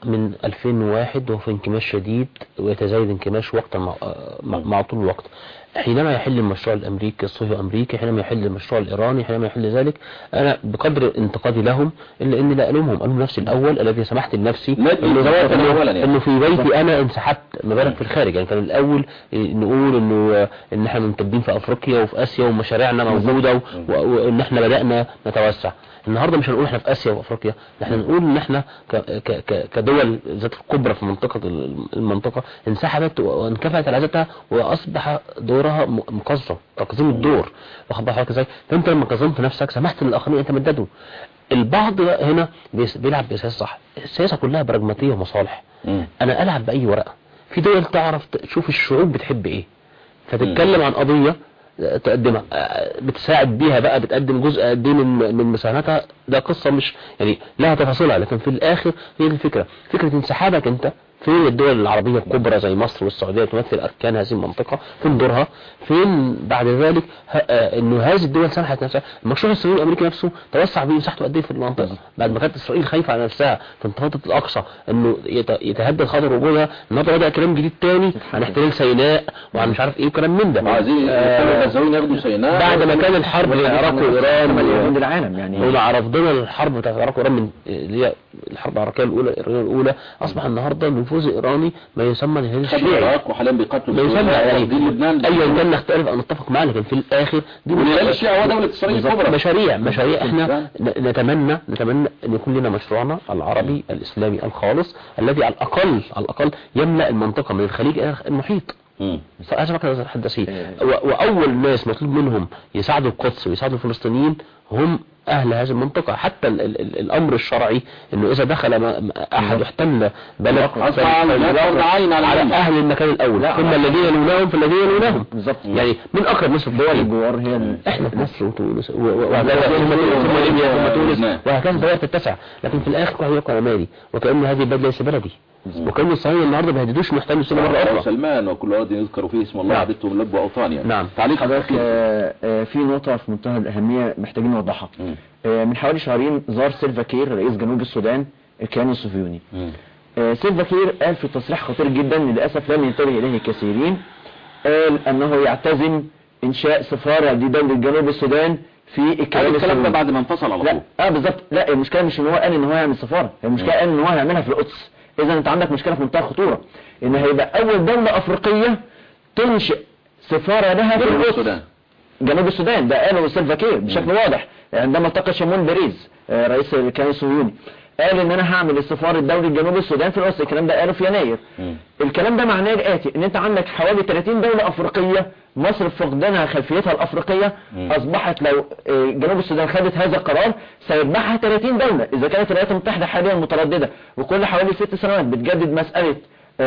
Speaker 4: من 2001 وهو في انكماش شديد ويتزايد انكماش وقتا مع, مع, مع طول الوقت حينما يحل المشروع الامريكي الصهيوني الامريكي حينما يحل المشروع الايراني حينما يحل ذلك انا بقدر انتقادي لهم الا اني لا الومهم الوم نفسي الاول الذي سمحت لنفسي
Speaker 1: ما
Speaker 4: انه,
Speaker 1: تبقى أولاً يعني.
Speaker 4: إنه في بيتي انا انسحبت مبارك في الخارج يعني كان الاول نقول انه ان احنا ممتدين في افريقيا وفي اسيا ومشاريعنا موجوده و- و- وان احنا بدانا نتوسع النهارده مش هنقول احنا في اسيا وافريقيا احنا نقول ان احنا ك ك ك كدول ذات الكبرى في منطقه المنطقه انسحبت وانكفأت على ذاتها واصبح دورها م- مقزم تقزيم الدور واخد بالك ازاي فانت لما قزمت نفسك سمحت للاخرين يتمددوا البعض هنا بيس- بيلعب بسياسه صح السياسه كلها براجماتيه ومصالح
Speaker 1: مم.
Speaker 4: انا العب باي ورقه في دول تعرف تشوف الشعوب بتحب ايه فتتكلم عن قضيه تقدمها آه، بتساعد بيها بقى بتقدم جزء قد ايه من من مساهمتها ده قصه مش يعني لها تفاصيلها لكن في الاخر هي دي الفكره فكره انسحابك انت فين الدول العربية الكبرى زي مصر والسعودية تمثل أركان هذه المنطقة فين دورها فين بعد ذلك ه- آه، انه هذه الدول سمحت نفسها المشروع الصهيوني الامريكي نفسه توسع بيه مساحته قد ايه في المنطقة بعد ما كانت اسرائيل خايفة على نفسها في انتفاضة الاقصى انه يت- يتهدد خطر وجودها النهارده بدأ كلام جديد تاني عن احتلال سيناء وعن مش عارف ايه وكلام من ده
Speaker 1: عايزين
Speaker 4: آه،
Speaker 1: يخلوا الغزاويين ياخدوا سيناء
Speaker 4: بعد ما كان الحرب بين العراق وايران
Speaker 2: اليهود العالم يعني
Speaker 4: ومع رفضنا الحرب بتاعت العراق وايران من اللي هي الحرب العراقيه الاولى الايرانيه الاولى اصبح النهارده النفوذ الايراني ما يسمى الهلال
Speaker 1: خدوا
Speaker 4: الشيعي
Speaker 1: العراق وحاليا بيقاتلوا
Speaker 4: ما يسمى
Speaker 1: بسوريا
Speaker 4: يعني
Speaker 1: واخدين لبنان
Speaker 4: ايا كان نختلف او نتفق معاه لكن في الاخر دي
Speaker 1: والهلال الشيعي هو دولة اسرائيل
Speaker 4: بالظبط.
Speaker 1: الكبرى
Speaker 4: مشاريع مشاريع احنا
Speaker 1: فعلا.
Speaker 4: ن- نتمنى نتمنى ان يكون لنا مشروعنا العربي الاسلامي الخالص الذي على الاقل على الاقل يملا المنطقه من الخليج الى المحيط
Speaker 1: مم.
Speaker 4: هذا كان الحدثي واول ناس مطلوب منهم يساعدوا القدس ويساعدوا الفلسطينيين هم اهل هذه المنطقه حتى ال ال ال الامر الشرعي انه اذا دخل ما- ما- احد احتل بلد
Speaker 1: أصبح على لا فرض عين على
Speaker 4: على
Speaker 1: العين.
Speaker 4: اهل المكان الاول ثم الذين يلونهم فالذين يلونهم
Speaker 2: بالظبط
Speaker 4: يعني من اقرب مصر الدول
Speaker 2: الجوار هي ال-
Speaker 4: احنا في مصر وتونس و- و- وهكذا ثم ثم ليبيا ثم تونس
Speaker 1: نعم.
Speaker 4: وهكذا الدول تتسع لكن في الاخر كل يبقى مالي وكأن هذه البلد ليس بلدي وكأن الصهاينة النهارده ما يهددوش محتل السنة مرة
Speaker 1: أبو
Speaker 4: أخرى
Speaker 1: سلمان وكل واد يذكر فيه اسم الله
Speaker 4: نعم.
Speaker 1: عبدتم لب وأوطان يعني
Speaker 4: نعم.
Speaker 1: تعليق
Speaker 2: حضرتك
Speaker 1: حضرتك
Speaker 2: آه، آه، في نقطة في منتهى الأهمية محتاجين نوضحها
Speaker 1: مم.
Speaker 2: آه، من حوالي شهرين زار سيلفا كير رئيس جنوب السودان الكيان الصهيوني
Speaker 1: مم.
Speaker 2: آه، سيلفا كير قال في تصريح خطير جدا للأسف لم ينتبه إليه كثيرين قال أنه يعتزم إنشاء سفارة لدولة جنوب السودان في
Speaker 1: هذا
Speaker 2: الكيان
Speaker 1: الكلام ده
Speaker 2: الصهيوني
Speaker 1: بعد ما انفصل على طول
Speaker 2: لا اه بالظبط لا المشكله مش ان هو قال ان هو يعمل سفاره المشكله قال ان هو هيعملها في القدس اذا انت عندك مشكله في منتهى الخطوره ان هيبقى اول دوله افريقيه تنشئ سفاره لها في
Speaker 1: جنوب
Speaker 2: القدس
Speaker 1: السودان
Speaker 2: جنوب السودان ده قاله سيلفا كير بشكل واضح عندما التقى شمون باريز آه، رئيس الكيان الصهيوني قال ان انا هعمل السفاره الدولي جنوب السودان في القدس الكلام ده قاله في يناير
Speaker 1: مم.
Speaker 2: الكلام ده معناه الاتي ان انت عندك حوالي 30 دولة افريقية مصر فقدانها خلفيتها الافريقية
Speaker 1: مم.
Speaker 2: اصبحت لو آه، جنوب السودان خدت هذا القرار سيتبعها 30 دولة اذا كانت الولايات المتحدة حاليا مترددة وكل حوالي ست سنوات بتجدد مسألة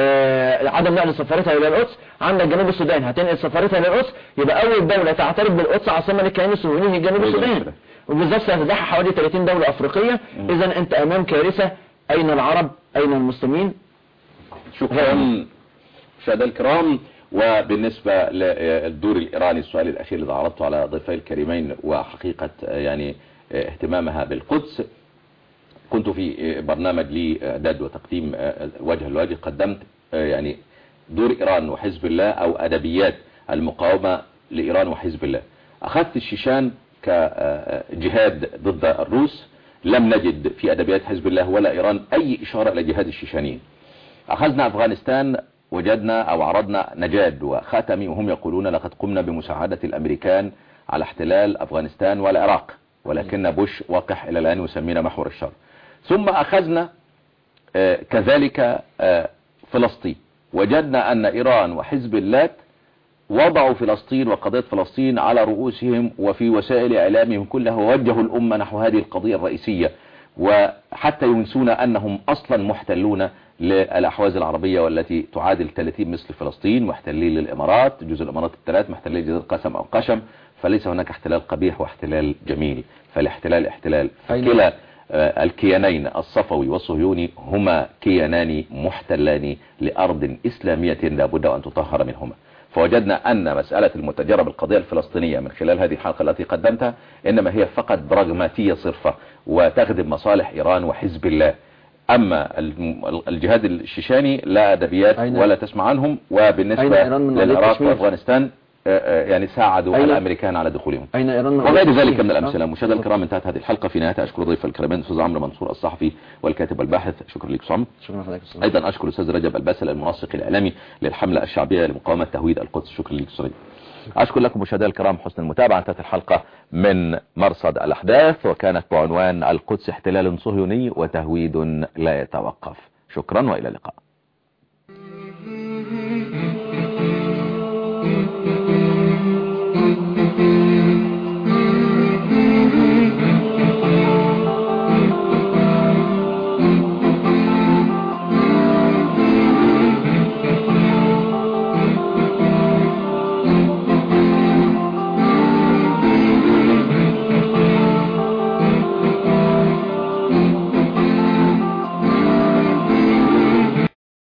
Speaker 2: آه، عدم نقل سفارتها الى القدس عندك جنوب السودان هتنقل سفارتها الى القدس يبقى اول دولة تعترف بالقدس عاصمة للكيان الصهيوني هي جنوب السودان
Speaker 1: السودان.
Speaker 2: وبالذات سيتبعها حوالي 30 دولة افريقية اذا انت امام كارثة اين العرب اين المسلمين
Speaker 1: شكرا مشاهدينا الكرام وبالنسبة للدور الإيراني السؤال الأخير الذي عرضته على ضيفي الكريمين وحقيقة يعني اهتمامها بالقدس كنت في برنامج لي إعداد وتقديم وجه لوجه قدمت يعني دور إيران وحزب الله أو أدبيات المقاومة لإيران وحزب الله أخذت الشيشان كجهاد ضد الروس لم نجد في أدبيات حزب الله ولا إيران أي إشارة إلى جهاد الشيشانيين أخذنا أفغانستان وجدنا أو عرضنا نجاد وخاتمي وهم يقولون لقد قمنا بمساعدة الأمريكان على احتلال أفغانستان والعراق ولكن بوش وقح إلى الآن يسمينا محور الشر ثم أخذنا آه، كذلك آه، فلسطين وجدنا أن إيران وحزب اللات وضعوا فلسطين وقضية فلسطين على رؤوسهم وفي وسائل إعلامهم كلها ووجهوا الأمة نحو هذه القضية الرئيسية وحتى ينسون أنهم أصلا محتلون للأحواز العربية والتي تعادل 30 مثل فلسطين محتلين للإمارات جزء الإمارات الثلاث محتلين جزيرة قسم أو قشم فليس هناك احتلال قبيح واحتلال جميل فالاحتلال احتلال
Speaker 2: أين-
Speaker 1: كلا آه، الكيانين الصفوي والصهيوني هما كيانان محتلان لأرض إسلامية لا بد أن تطهر منهما فوجدنا أن مسألة المتجرة بالقضية الفلسطينية من خلال هذه الحلقة التي قدمتها إنما هي فقط براغماتية صرفة وتخدم مصالح إيران وحزب الله اما الم- الجهاد الشيشاني لا ادبيات
Speaker 2: أين-
Speaker 1: ولا تسمع عنهم وبالنسبة
Speaker 2: أين إيران من ولاية
Speaker 1: للعراق
Speaker 2: كشمير؟
Speaker 1: وافغانستان آه، آه، يعني ساعدوا
Speaker 2: أين-
Speaker 1: الامريكان على دخولهم
Speaker 2: أين إيران من
Speaker 1: وغير
Speaker 2: ولاية
Speaker 1: ذلك
Speaker 2: كشمير؟
Speaker 1: من
Speaker 2: آه.
Speaker 1: الامثله مشاهدينا الكرام انتهت هذه الحلقه في نهايتها اشكر ضيف الكريمان الاستاذ عمرو منصور الصحفي والكاتب والباحث شكرا لك صعب
Speaker 2: شكرا لحضرتك أستاذ.
Speaker 1: ايضا اشكر الاستاذ رجب الباسل المنسق الاعلامي للحمله الشعبيه لمقاومه تهويد القدس شكرا لك استاذ رجب. اشكر لكم مشاهدينا الكرام حسن المتابعه انتهت الحلقه من مرصد الاحداث وكانت بعنوان القدس احتلال صهيوني وتهويد لا يتوقف شكرا والى اللقاء